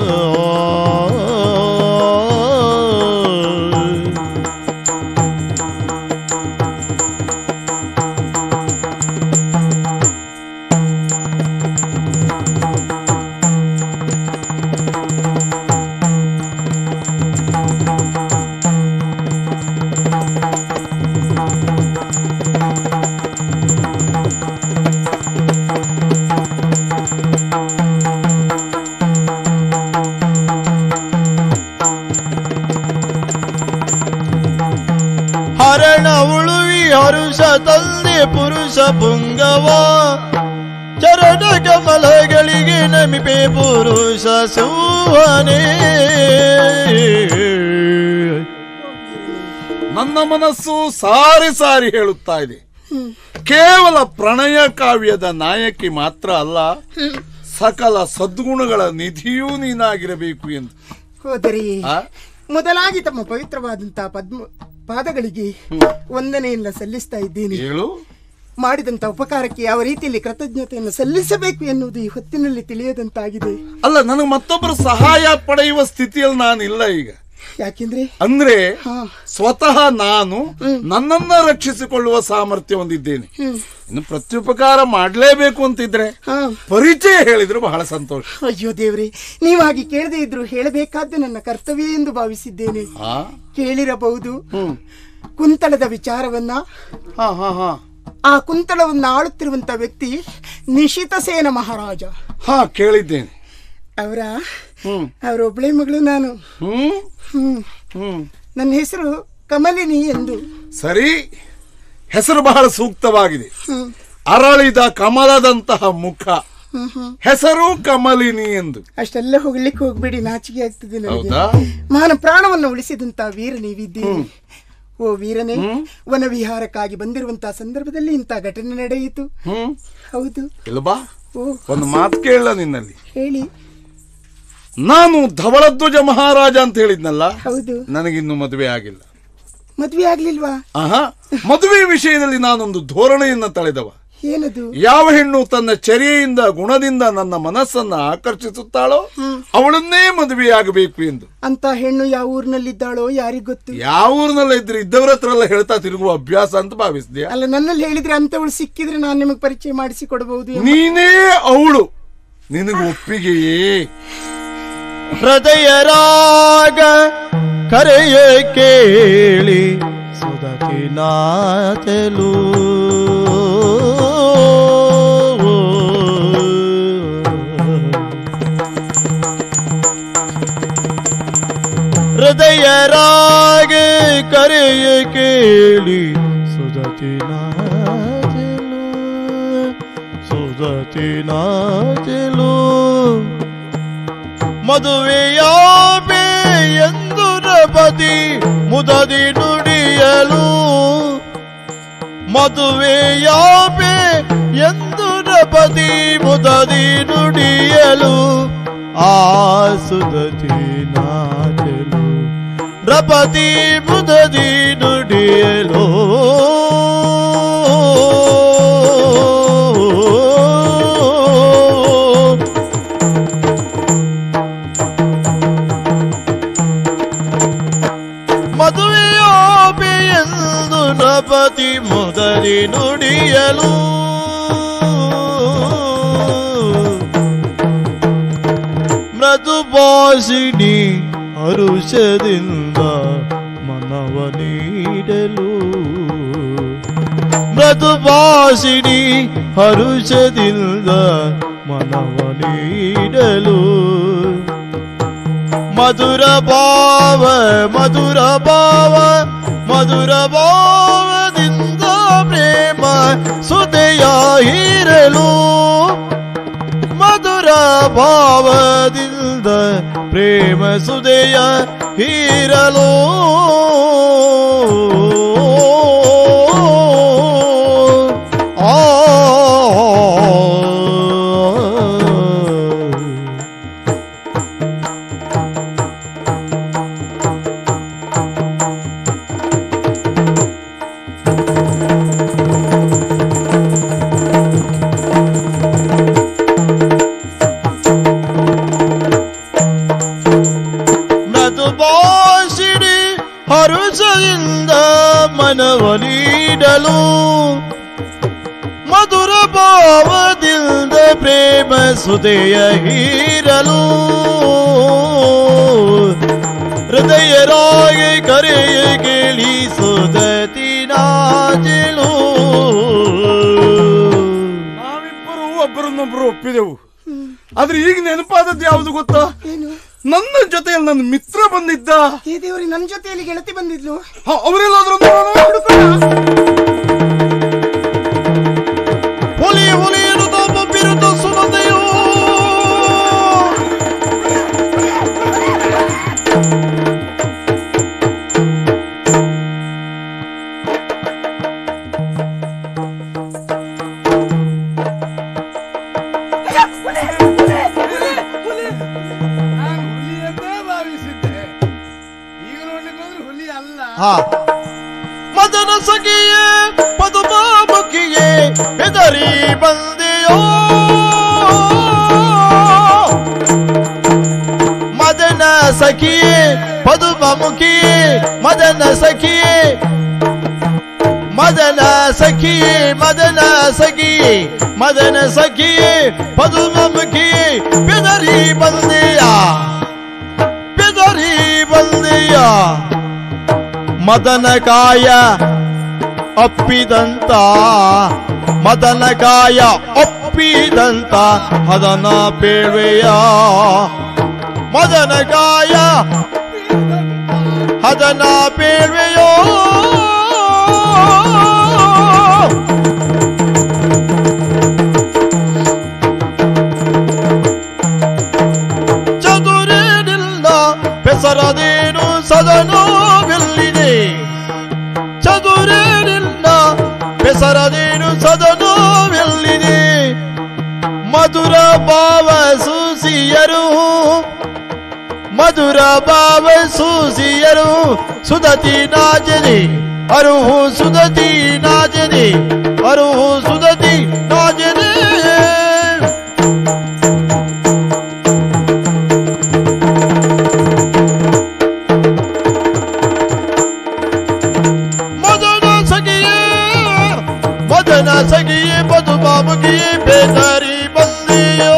ಹರಣ ಉಳುವಿ ಹರುಷ ತಂದೆ ಪುರುಷ ಪುಂಗವ ಚರಣ ಕಮಲಗಳಿಗೆ ನಮಿಪೆ ಪುರುಷ ಸೂಹನೆ ನನ್ನ ಮನಸ್ಸು ಸಾರಿ ಸಾರಿ ಹೇಳುತ್ತಾ ಇದೆ ಕೇವಲ ಪ್ರಣಯ ಕಾವ್ಯದ ನಾಯಕಿ ಮಾತ್ರ ಅಲ್ಲ ಸಕಲ ಸದ್ಗುಣಗಳ ನಿಧಿಯೂ ನೀನಾಗಿರಬೇಕು ಎಂದು ಹೋದರಿ ಆ? ಮೊದಲಾಗಿ ತಮ್ಮ ಪವಿತ್ರವಾದಂತಹ ಪದ್ಮ ಪಾದಗಳಿಗೆ ವಂದನೆಯನ್ನ ಸಲ್ಲಿಸ್ತಾ ಇದ್ದೇನೆ ಹೇಳು ಮಾಡಿದಂತ ಉಪಕಾರಕ್ಕೆ ಯಾವ ರೀತಿಯಲ್ಲಿ ಕೃತಜ್ಞತೆಯನ್ನು ಸಲ್ಲಿಸಬೇಕು ಎನ್ನುವುದು ಈ ಹೊತ್ತಿನಲ್ಲಿ ತಿಳಿಯದಂತಾಗಿದೆ ಅಲ್ಲ ನನಗೆ ಮತ್ತೊಬ್ಬರು ಸಹಾಯ ಪಡೆಯುವ ಸ್ಥಿತಿಯಲ್ಲಿ ನಾನು ಇಲ್ಲ ಈಗ ಯಾಕೆಂದ್ರೆ ಅಂದ್ರೆ ಹಾ. ಸ್ವತಃ ನಾನು ನನ್ನನ್ನ ರಕ್ಷಿಸಿಕೊಳ್ಳುವ ಸಾಮರ್ಥ್ಯ ಹೊಂದಿದ್ದೇನೆ ಇನ್ನು ಪ್ರತ್ಯುಪಕಾರ ಮಾಡ್ಲೇಬೇಕು ಅಂತಿದ್ರೆ ಹಾ ಪರಿಚಯ ಹೇಳಿದ್ರು ಬಹಳ ಸಂತೋಷ ಅಯ್ಯೋ ದೇವ್ರೆ ನೀವಾಗಿ ಕೇಳದೇ ಇದ್ರು ಹೇಳಬೇಕಾದ್ದು ನನ್ನ ಕರ್ತವ್ಯ ಎಂದು ಭಾವಿಸಿದ್ದೇನೆ ಆ? ಕೇಳಿರಬಹುದು ಹ್ಮ್. ಕುಂತಳದ ವಿಚಾರವನ್ನ ಹಾ ಹಾ ಹಾ ಆ ಕುಂತಳವನ್ನ ಆಳುತ್ತಿರುವಂತ ವ್ಯಕ್ತಿ ನಿಶಿತ ಸೇನ ಮಹಾರಾಜ ಹಾ ಕೇಳಿದ್ದೇನೆ ಅವರ ಹ್ಮ್ ಅವರ ಒಬ್ಬಳೆ ಮಗಳು ನಾನು ಹ್ಮ್ ಹ್ಮ್ ಹ್ಮ್ ನನ್ನ ಹೆಸರು ಕಮಲಿನಿ ಎಂದು ಸರಿ ಹೆಸರು ಬಹಳ ಸೂಕ್ತವಾಗಿದೆ ಹ್ಮ್ ಅರಳಿದ ಕಮಲದಂತಹ ಮುಖ ಹ್ಮ್ ಹ್ಮ್ ಹೆಸರು ಕಮಲಿನಿ ಎಂದು ಅಷ್ಟೆಲ್ಲ ಹೋಗ್ಲಿಕ್ಕೆ ಹೋಗ್ಬೇಡಿ ನಾಚಿಕೆ ಆಗ್ತದೆ ನನಗೆ ಹೌದಾ ಮಾನ ಪ್ರಾಣವನ್ನು ಉಳಿಸಿದಂತ ವೀರ ನೀವಿದ್ದೀರಿ ಓ ವೀರನೇ ವನವಿಹಾರಕ್ಕಾಗಿ ಬಂದಿರುವಂತಹ ಸಂದರ್ಭದಲ್ಲಿ ಇಂಥ ಘಟನೆ ನಡೆಯಿತು ಹ್ಮ್ ಹೌದು ಇಲ್ಲ ಬಾ ಓ ಒಂದು ಮಾತು ಕೇಳಲ್ಲ ನಿನ್ನಲ್ಲಿ ಹೇಳಿ ನಾನು ಧವಳಧ್ವಜ ಮಹಾರಾಜ ಅಂತ ಹೇಳಿದ್ನಲ್ಲ ಹೌದು ನನಗಿನ್ನು ಮದುವೆ ಆಗಿಲ್ಲ ಮದ್ವೆ ಆಗ್ಲಿಲ್ವಾ ಆಹಾ ಮದುವೆ ವಿಷಯದಲ್ಲಿ ನಾನೊಂದು ಧೋರಣೆಯನ್ನ ತಳೆದವ ಏನದು ಯಾವ ಹೆಣ್ಣು ತನ್ನ ಚರ್ಯೆಯಿಂದ ಗುಣದಿಂದ ನನ್ನ ಮನಸ್ಸನ್ನ ಆಕರ್ಷಿಸುತ್ತಾಳೋ ಅವಳನ್ನೇ ಮದುವೆಯಾಗಬೇಕು ಎಂದು ಅಂತ ಹೆಣ್ಣು ಯಾವ ಊರಿನಲ್ಲಿದ್ದಾಳೋ ಯಾರಿಗ್ ಗೊತ್ತು ಯಾವ ಊರಿನಲ್ಲ ಇದ್ರೆ ಇದ್ದವರ ಹತ್ರ ಎಲ್ಲ ಹೇಳ್ತಾ ತಿರುಗುವ ಅಭ್ಯಾಸ ಅಂತ ಭಾವಿಸಿದ್ಯಾ ಅಲ್ಲ ನನ್ನಲ್ಲಿ ಹೇಳಿದ್ರೆ ಅಂತವಳು ಸಿಕ್ಕಿದ್ರೆ ನಾನು ನಿಮಗೆ ಪರಿಚಯ ಮಾಡಿಸಿ ಕೊಡಬಹುದು ಎಂಬ- ನೀನೇ ಅವಳು ನಿನಗೆ ಒಪ್ಪಿಗೆಯೇ ಹೃದಯ ರಾಗ ಕರೆಯ ಕೇಳಿ ಸುಧತಿ ನಾಚಲು ಹೃದಯ ರಾಗ ಕರೆಯ ಕೇಳಿ ಸುಧತಿ ನಾಚಲು ಸುಧತಿ ನಾಚಲು ಮದುವೆಯಾಬೆ ಎಂದು ರಪತಿ ಮುದದಿ ನುಡಿಯಲು ಮದುವೆಯಾಬೆ ಎಂದು ರಪತಿ ಮುದದಿ ನುಡಿಯಲು ಆ ಸುದತಿ ನಾಚಲು ರಪತಿ ಮುದದಿ ನುಡಿಯಲು ಮದುವೆಯೋಬೆ ಎಂದು ನಪತಿ ಮೊದಲಿ ನುಡಿಯಲು ಮೃದು ಭಾಷಿಣಿ ಹರುಷದಿಂದ ಮನವ ನೀಡಲು ಮೃದು ಭಾಷಿಣಿ ಹರುಷದಿಂದ ಮನವ ನೀಡಲು ಮಧುರ ಭಾವ ಮಧುರ ಭಾವ ಮಧುರ ಭಾವದಿಂದ ಪ್ರೇಮ ಸುದೆಯ ಹೀರಲು ಮಧುರ ಭಾವದಿಂದ ಪ್ರೇಮ ಸುದೆಯ ಹೀರಲು ಆ ಮೃದು ಭಾಷಿಣಿ ಹರುಷದಿಂದ ಮನವ ನೀಡಲು ಮಧುರ ಭಾವದಿಂದ ಪ್ರೇಮ ಸುದೆಯ ಹೀರಲು ಹೃದಯ ರಾಗಿ ಕರೆಯ ಕೇಳಿ ಸುದತಿ ನಾಜಲು ನಾವಿಬ್ಬರು ಒಬ್ಬರನ್ನೊಬ್ಬರು ಒಪ್ಪಿದೆವು ಆದ್ರೆ ಈಗ ನೆನಪಾದದ್ದು ಯಾವುದು ಗೊತ್ತಾ ಏನು ನನ್ನ ಜೊತೆಯಲ್ಲಿ ನನ್ನ ಮಿತ್ರ ಬಂದಿದ್ದ ಹೇ ದೇವರಿ ನನ್ನ ಜೊತೆಯಲ್ಲಿ ಗೆಳತಿ ಬಂದಿದ್ಲು ಹ, ಅವರೆಲ್ಲಾದ್ರೂ ನೋಡೋಣ? ಹುಲಿ ಹುಲಿ ಇರುತ್ತ ಬಿರುತ್ತ ಸುನದೆಯೋ ಸಖಿಯೇ ಪದುಮುಖಿಯೇ ಮದನ ಸಖಿಯೇ ಮದನ ಸಖಿಯೇ ಮದನ ಸಖಿಯೇ ಮದನ ಸಖಿಯೇ ಪದುಮುಖಿಯೇ ಬೆದರಿ ಬಂದೆಯ ಬೆದರಿ ಬಂದೆಯ ಮದನಕಾಯ ಅಪ್ಪಿದಂತ ಮದನಕಾಯ ಒಪ್ಪಿದಂತ ಹದನ ಬೇಳ್ವೆಯ ಮದನಕಾಯ ಹದನ ಬೇಳ್ವೆಯೋ ಚದುರೇನಿಲ್ಲ ಬೆಸರದೇನು ಸದನೋವೆಲ್ಲಿದೆ ಚದುರೇನಿಲ್ಲ ಬೆಸರದೇನು ಸದನೋವೆಲ್ಲಿದೆ ಮಧುರ ಭಾವ ಸೂಸಿಯರು ಮಧುರ ಭಾವ ಸೂಸಿಯರು ಸುದತಿ ನಾಜನೆ ಅರುಹು ಸುದತಿ ನಾಜನೆ ಅರುಹು ಸುದತಿ ನಾಜನೆ ಮದನ ಸಗಿಯೇ ಮದನ ಸಗಿಯೇ ಬದು ಬಾಬುಗಿಯೇ ಬೇದಾರಿ ಬಂದೆಯೋ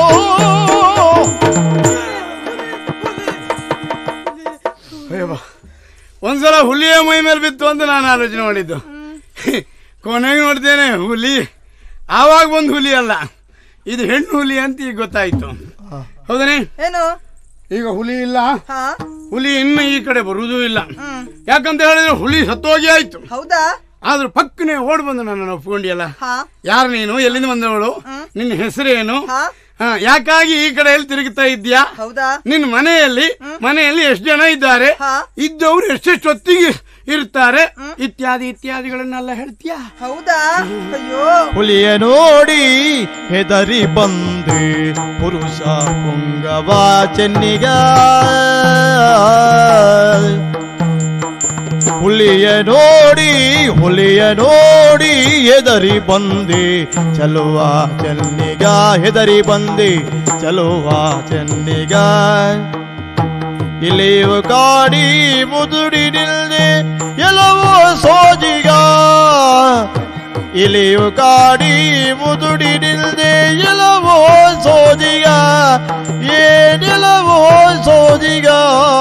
ಒಂದ್ಸಲ ಹುಲಿಯ ಮೈ ಮೇಲೆ ಬಿತ್ತು ಅಂತ ನಾನು ಆಲೋಚನೆ ಮಾಡಿದ್ದು ಕೊನೆಗೆ ನೋಡ್ತೇನೆ ಹುಲಿ ಆವಾಗ ಒಂದು ಹುಲಿ ಅಲ್ಲ ಇದು ಹೆಣ್ಣು ಹುಲಿ ಅಂತ ಈಗ ಗೊತ್ತಾಯ್ತು ಹೌದನೇ ಏನು ಈಗ ಹುಲಿ ಇಲ್ಲ ಹಾ ಹುಲಿ ಇನ್ನು ಈ ಕಡೆ ಬರುವುದೂ ಇಲ್ಲ ಯಾಕಂತ ಹೇಳಿದ್ರೆ ಹುಲಿ ಸತ್ತೋಗಿ ಆಯ್ತು ಹೌದಾ ಆದ್ರೂ ಪಕ್ಕನೆ ಓಡ್ ಬಂದು ನನ್ನನ್ನು ಒಪ್ಕೊಂಡಿಯಲ್ಲ ಹಾ ಯಾರು ನೀನು ಎಲ್ಲಿಂದ ಬಂದವಳು ನಿನ್ನ ಹೆಸರೇನು ಹಾ ಹಾ, ಯಾಕಾಗಿ ಈ ಕಡೆ ಎಲ್ಲಿ ತಿರುಗುತ್ತಾ ಇದ್ಯಾ ಹೌದಾ ನಿನ್ನ ಮನೆಯಲ್ಲಿ ಮನೆಯಲ್ಲಿ ಎಷ್ಟು ಜನ ಇದ್ದಾರೆ ಹಾ. ಇದ್ದವರು ಎಷ್ಟೆಷ್ಟು ಹೊತ್ತಿಗೆ ಇರ್ತಾರೆ ಇತ್ಯಾದಿ ಇತ್ಯಾದಿಗಳನ್ನೆಲ್ಲ ಹೇಳ್ತೀಯಾ ಹೌದಾ ಅಯ್ಯೋ ಹುಲಿಯ ನೋಡಿ ಹೆದರಿ ಬಂದೆ ಪುರುಷ ಪುಂಗವ ಚೆನ್ನಿಗ ಹುಲಿಯ ನೋಡಿ ಹುಲಿಯ ನೋಡಿ ಹೆದರಿ ಬಂದೆ ಚಲುವ ಚೆನ್ನಿಗ ಹೆದರಿ ಬಂದೆ ಚಲುವ ಚೆನ್ನಿಗ ಇಲ್ಲಿಯು ಕಾಡಿ ಮುದುಡಿ ನಿಲ್ದೆ ಎಲ್ಲವೋ ಸೋಜಿಗ ಇಲಿಯು ಕಾಡಿ ಮುದುಡಿ ನಿಲ್ದೆ ಎಲ್ಲವೋ ಸೋಜಿಗ ಏನೆಲ್ಲವೋ ಸೋಜಿಗ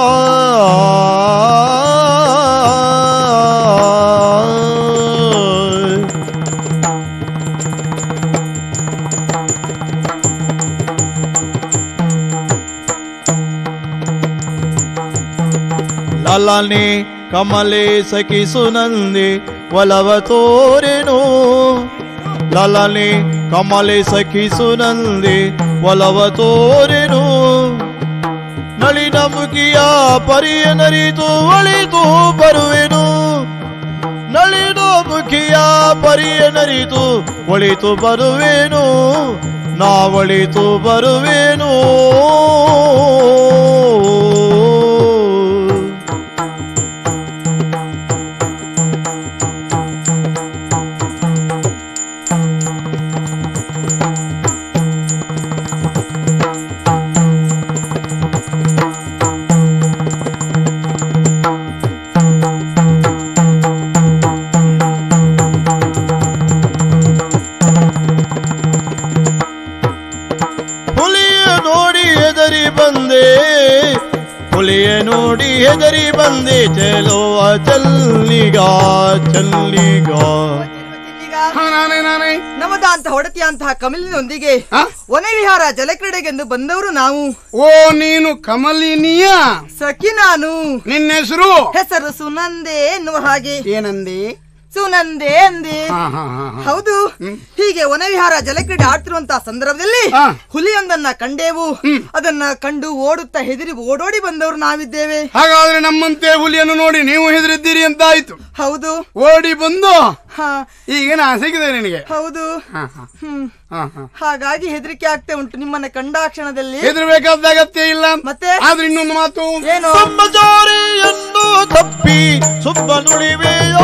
ಲಲನೆ ಕಮಲೆ ಸಖಿ ಸುನಂದೆ ಒಲವ ತೋರೆನು ಲಲನೆ ಕಮಲೆ ಸಖಿ ಸುನಂದೆ ಒಲವ ತೋರೆನು ನಳಿನ ಮುಖಿಯ ಪರಿಯ ನರಿತು ಒಳಿತು ಬರುವೆನು ನಳಿನ ಮುಖಿಯ ಪರಿಯ ನರಿತು ಒಳಿತು ಬರುವೆನು ನಾ ಒಳಿತು ಬರುವೆನು ಹುಲಿಯ ನೋಡಿ ಹೆದರಿ ಬಂದೆ ಹುಲಿಯ ನೋಡಿ ಹೆದರಿ ಬಂದೆ ಚೆಲುವ ಚಲ್ಲಿಗ ಚಲ್ಲಿಗ ಈಗ ಹಾ, ನಾನೇ ನಾನೇ ನಮದ ಅಂತ ಹೊಡತಿಯಂತಹ ಕಮಲಿನೊಂದಿಗೆ ಹಾ? ವನ ವಿಹಾರ ಜಲಕ್ರೀಡೆಗೆಂದು ಬಂದವರು ನಾವು ಓ ನೀನು ಕಮಲಿನಿಯ ಸಖಿ ನಾನು ನಿನ್ನ ಹೆಸರು ಹೆಸರು ಸುನಂದೆ ಎನ್ನುವ ಹಾಗೆ ಏನಂದಿ ಸುನಂದೆ ಅಂದೆ ಹಾ ಹಾ ಹಾ ಹಾ. ಹೌದು ಹೀಗೆ ವನವಿಹಾರ ಜಲಕ್ರೀಡೆ ಆಡ್ತಿರುವಂತಹ ಸಂದರ್ಭದಲ್ಲಿ ಆ. ಹುಲಿಯೊಂದನ್ನ ಕಂಡೇವು ಅದನ್ನ ಕಂಡು ಓಡುತ್ತಾ ಹೆದರಿ ಓಡೋಡಿ ಬಂದವರು ನಾವಿದ್ದೇವೆ ಹಾಗಾದ್ರೆ ನಮ್ಮಂತೆ ಹುಲಿಯನ್ನು ನೋಡಿ ನೀವು ಹೆದರಿದ್ದೀರಿ ಅಂತ ಆಯ್ತು ಹೌದು ಓಡಿ ಬಂದು ಹಾ ಈಗ ನಾ ಸಿಗಿದೆ ನಿನಗೆ ಹೌದು ಹಾ, ಹಾ, ಹ್ಮ್ ಹಾ, ಹಾ. ಹಾಗಾಗಿ ಹೆದರಿಕೆ ಆಗ್ತಾ ಉಂಟು ನಿಮ್ಮನ್ನ ಕಂಡ ಕ್ಷಣದಲ್ಲಿ ಹೆದರ್ಬೇಕಾದ ಅಗತ್ಯ ಇಲ್ಲ ಮತ್ತೆ? ಆದ್ರೆ ಇನ್ನೊಂದು ಮಾತು ಏನು ಬ್ರಹ್ಮಚಾರಿಯನ್ನು ತಪ್ಪಿ ಸುಬ್ಬ ನುಡಿವೆಯೋ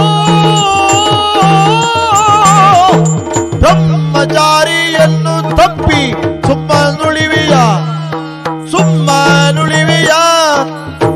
ಬ್ರಹ್ಮಚಾರಿಯನ್ನು ತಪ್ಪಿ ಸುಮ್ಮ ನುಳಿವೆಯ ಸುಮ್ಮ ನುಳಿವೆಯ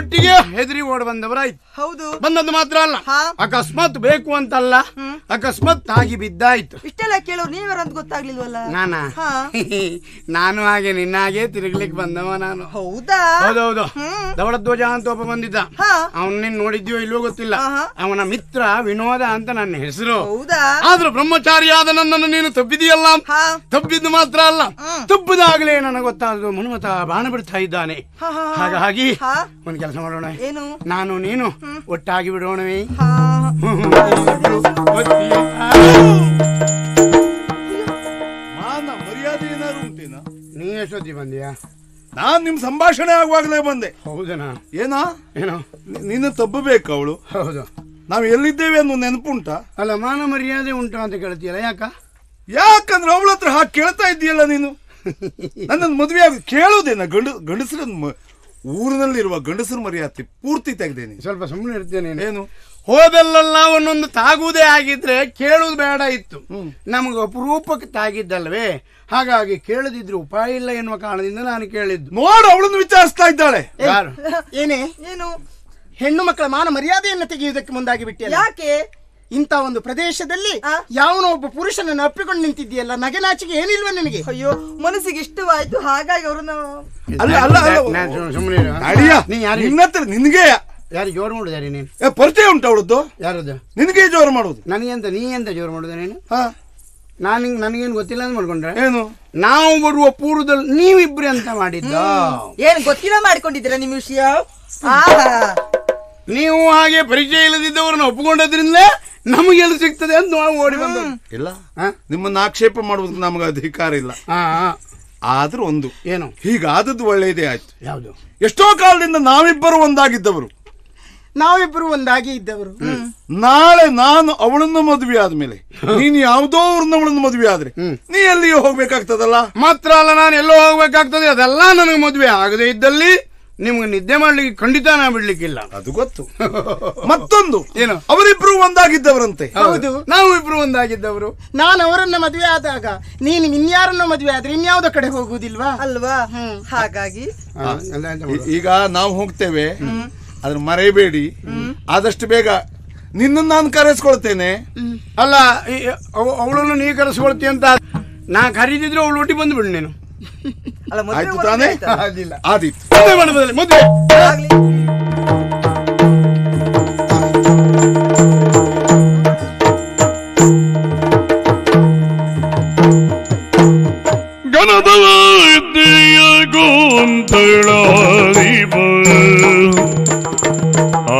ಒಟ್ಟಿಗೆ ಹೆದರಿ ಓಡ್ ಬಂದವರಾಯ್ತು ಹೌದು ಬಂದದ್ದು ಮಾತ್ರ ಅಲ್ಲ ಹಾ. ಅಕಸ್ಮಾತ್ ಬೇಕು ಅಂತಲ್ಲ ಅಕಸ್ಮಾತ್ ಆಗಿ ಬಿದ್ದಾಯ್ತು ಇಷ್ಟೆಲ್ಲ ಕೇಳೋರು ನೀವ್ಯಾರು ಅಂತ ಗೊತ್ತಾಗ್ಲಿಲ್ವಲ್ಲ ನಾನಾ ಹಾ. ನಾನು ಹಾಗೆ ನಿನ್ನ ಹಾಗೆ ತಿರುಗ್ಲಿಕ್ಕೆ ಬಂದವ ನಾನು ಹೌದಾ ಹೌದೌದು ಹ್ಮ್. ದವಳಧ್ವಜ ಅಂತ ಒಬ್ಬ ಬಂದಿದ್ದ ಹಾ. ಅವನ್ ನಿನ್ ನೋಡಿದ್ಯೋ ಇಲ್ವೋ ಗೊತ್ತಿಲ್ಲ ಆಹಾ. ಅವನ ಮಿತ್ರ ವಿನೋದ ಅಂತ ನನ್ನ ಹೆಸರು ಹೌದಾ ಆದ್ರೂ ಬ್ರಹ್ಮಚಾರಿಯಾದ ನನ್ನನ್ನು ನೀನು ತಬ್ಬಿದೆಯಲ್ಲ ಹಾ. ತಬ್ಬಿದ್ದು ಮಾತ್ರ ಅಲ್ಲ ತಬ್ಬಿದಾಗಲೇ ನನಗೆ ಗೊತ್ತಾದ್ರು ಮನ್ಮತ ಬಾಣ ಬಿಡ್ತಾ ಇದ್ದಾನೆ ಹಾ, ಹಾ, ಹಾ. ಹಾಗಾಗಿ ಹಾ. ಒಂದ್ ಕೆಲಸ ಮಾಡೋಣ ಏನು ನಾನು ನೀನು ಒಟ್ಟಾಗಿ ಬಿಡೋಣವೇ ಹಾ ಮಾನ ಮರ್ಯಾದೆ ಏನಾದ್ರು ಉಂಟೇನ ನೀ ಎಷ್ಟೊತ್ತಿ ಬಂದಿಯಾ ನಾನ್ ನಿಮ್ ಸಂಭಾಷಣೆ ಆಗುವಾಗಲೇ ಬಂದೆ ಹೌದನಾ ಏನಾ ಏನೋ ನಿ- ನಿನ್ನ ತಬ್ಬಬೇಕು ಅವಳು ಹೌದು ನಾವು ಎಲ್ಲಿದ್ದೇವೆ ಅನ್ನೋ ನೆನಪುಂಟಾ ಅಲ್ಲ ಮಾನ ಮರ್ಯಾದೆ ಉಂಟು ಅಂತ ಕೇಳ್ತೀಯಲ್ಲ ಯಾಕ ಯಾಕಂದ್ರೆ ಅವಳ ಹತ್ರ ಹಾಗೆ ಕೇಳ್ತಾ ಇದ್ದೀಯಲ್ಲ ನೀನು ನನ್ನನ್ನು ಮದುವೆ ಆಗ ಕೇಳೋದೇನ ಗಂಡ ಗಂಡಸರ ಊರಿನಲ್ಲಿರುವ ಗಂಡಸರ ಮರ್ಯಾದೆ ಪೂರ್ತಿ ತೆಗ್ದೇನೆ ಸ್ವಲ್ಪ ಸುಮ್ಮನೆ ಇರ್ತೇನೆ ಏನು ಹೋದಲ್ಲೆಲ್ಲ ಒಂದೊಂದು ತಾಗುವುದೇ ಆಗಿದ್ರೆ ಕೇಳುವುದು ಬೇಡ ಇತ್ತು ನಮಗೆ ಅಪರೂಪಕ್ಕೆ ತಾಗಿದ್ದಲ್ವೇ ಹಾಗಾಗಿ ಕೇಳದಿದ್ರೆ ಉಪಾಯ ಇಲ್ಲ ಎನ್ನುವ ಕಾರಣದಿಂದ ನಾನು ಕೇಳಿದ್ದು ನೋಡು ಅವಳನ್ನು ವಿಚಾರಿಸ್ತಾ ಇದ್ದಾಳೆ ಯಾರು ಏನೇ ಏನು ಹೆಣ್ಣು ಮಕ್ಕಳ ಮಾನ ಮರ್ಯಾದೆಯನ್ನು ತೆಗೆಯುವುದಕ್ಕೆ ಮುಂದಾಗಿ ಬಿಟ್ಟಿಯಲ್ಲ ಯಾಕೆ ಇಂಥ ಒಂದು ಪ್ರದೇಶದಲ್ಲಿ ಆ? ಯಾವನೋ ಒಬ್ಬ ಪುರುಷನನ್ನು ಅಪ್ಪಿಕೊಂಡು ನಿಂತಿದ್ದೀಯಲ್ಲ ನಗೆನಾಚಿಗೆ ಏನಿಲ್ವ ನಿನಗೆ ಅಯ್ಯೋ ಮನಸ್ಸಿಗೆ ಇಷ್ಟವಾಯ್ತು ಹಾಗಾಗಿ ಅವ್ರನ್ನ ಅಲ್ಲ ಅಲ್ಲ ಅಲ್ಲ ಸುಮ್ಮನೆ ಅಡಿಯ ನೀ ಯಾರಿಗೆ ನಿನ್ನ ಹತ್ರ ನಿನಗೆ ಯಾರು ಜೋರು ಮಾಡುದಾರೆ ನೀನು ಏ, ಪರಿಚಯ ಉಂಟು ಅವಳದ್ದು ಯಾರದು ನಿನಗೆ ಜೋರು ಮಾಡುದು ನನಗೆಂತ ನೀ ಎಂತ ಜೋರು ಮಾಡುದ ನೀನು ಹಾ ನಾನು ನನಗೇನು ಗೊತ್ತಿಲ್ಲ ಅಂತ ಮಾಡ್ಕೊಂಡ್ರೆ ಏನು ನಾವು ಬರುವ ಪೂರ್ವದಲ್ಲಿ ನೀವಿಬ್ರು ಅಂತ ಮಾಡಿದ್ದ ಏನ್ ಗೊತ್ತಿಲ್ಲ ಮಾಡ್ಕೊಂಡಿದ್ದೀರಾ ನಿಮ್ ವಿಷಯ ಆಹಾ ನೀವು ಹಾಗೆ ಪರಿಚಯ ಇಲ್ಲದಿದ್ದವರನ್ನು ಒಪ್ಪಿಕೊಂಡದ್ರಿಂದ ನಮಗೆಲ್ಲ ಸಿಗ್ತದೆ ಅಂತ ನಾವು ಓಡಿ ಬಂದ ಇಲ್ಲ ಹಾ? ನಿಮ್ಮನ್ನ ಆಕ್ಷೇಪ ಮಾಡುವುದಕ್ಕೆ ನಮಗೆ ಅಧಿಕಾರ ಇಲ್ಲ ಹಾ ಹಾ. ಆದ್ರೂ ಒಂದು ಏನು ಹೀಗಾದದ್ದು ಒಳ್ಳೆಯದೇ ಆಯ್ತು ಯಾವುದು ಎಷ್ಟೋ ಕಾಲದಿಂದ ನಾವಿಬ್ಬರು ಒಂದಾಗಿದ್ದವರು ನಾವಿಬ್ಬರು ಒಂದಾಗಿ ಇದ್ದವರು ನಾಳೆ ನಾನು ಅವಳನ್ನು ಮದುವೆ ಆದ್ಮೇಲೆ ನೀನು ಯಾವುದೋ ಅವ್ರನ್ನ ಅವಳನ್ನು ಮದುವೆ ಆದ್ರೆ ನೀ ಎಲ್ಲಿಯೋ ಹೋಗ್ಬೇಕಾಗ್ತದಲ್ಲ ಮಾತ್ರ ಅಲ್ಲ ನಾನು ಎಲ್ಲೋ ಹೋಗ್ಬೇಕಾಗ್ತದೆ ಅದೆಲ್ಲ ನನಗೆ ಮದುವೆ ಆಗದೆ ಇದ್ದಲ್ಲಿ ನಿಮ್ಗೆ ನಿದ್ದೆ ಮಾಡ್ಲಿಕ್ಕೆ ಖಂಡಿತ ನಾ ಬಿಡ್ಲಿಕ್ಕಿಲ್ಲ ಅದು ಗೊತ್ತು ಮತ್ತೊಂದು ಏನು? ಅವರಿಬ್ರು ಒಂದಾಗಿದ್ದವರಂತೆ ಹೌದು ನಾವು ಇಬ್ರು ಒಂದಾಗಿದ್ದವರು ನಾನು ಅವರನ್ನ ಮದುವೆ ಆದಾಗ ನೀನು ಇನ್ಯಾರನ್ನ ಮದುವೆ ಆದ್ರೆ ಇನ್ಯಾವುದೋ ಕಡೆ ಹೋಗುವುದಿಲ್ವಾ ಅಲ್ವಾ ಹಾಗಾಗಿ ಹಾ, ಎಲ್ಲ ಎಂತ ಈ- ಮಾಡುದು? ಈಗ ನಾವು ಹೋಗ್ತೇವೆ ಅದ್ರ ಮರೆಯಬೇಡಿ ಆದಷ್ಟು ಬೇಗ ನಿನ್ನನ್ನು ನಾನು ಕರೆಸ್ಕೊಳ್ತೇನೆ ಅಲ್ಲ ಈ- ಅವ- ಅವಳನ್ನು ನೀ ಕರೆಸ್ಕೊಳ್ತಿ ಅಂತ ನಾ ಕರೀದಿದ್ರೆ ಅವಳು ಒಟ್ಟಿ ಬಂದು ಬಿಡು ನೀನು ಅಲ್ಲ ಮದುವೆ ಆಯ್ತು ಮಾಡೋದು ತಾನೇ ಆಯ್ತಲ್ಲ. ಅದಿಲ್ಲ ಆದೀತು ಮದುವೆ ಮಾಡಬದಲ್ಲ ಮದುವೆ ಆಗ್ಲಿ ಗಣದವ ವಿದ್ಯೆಯ ಗೊಂತಳಾರಿಬ ಆ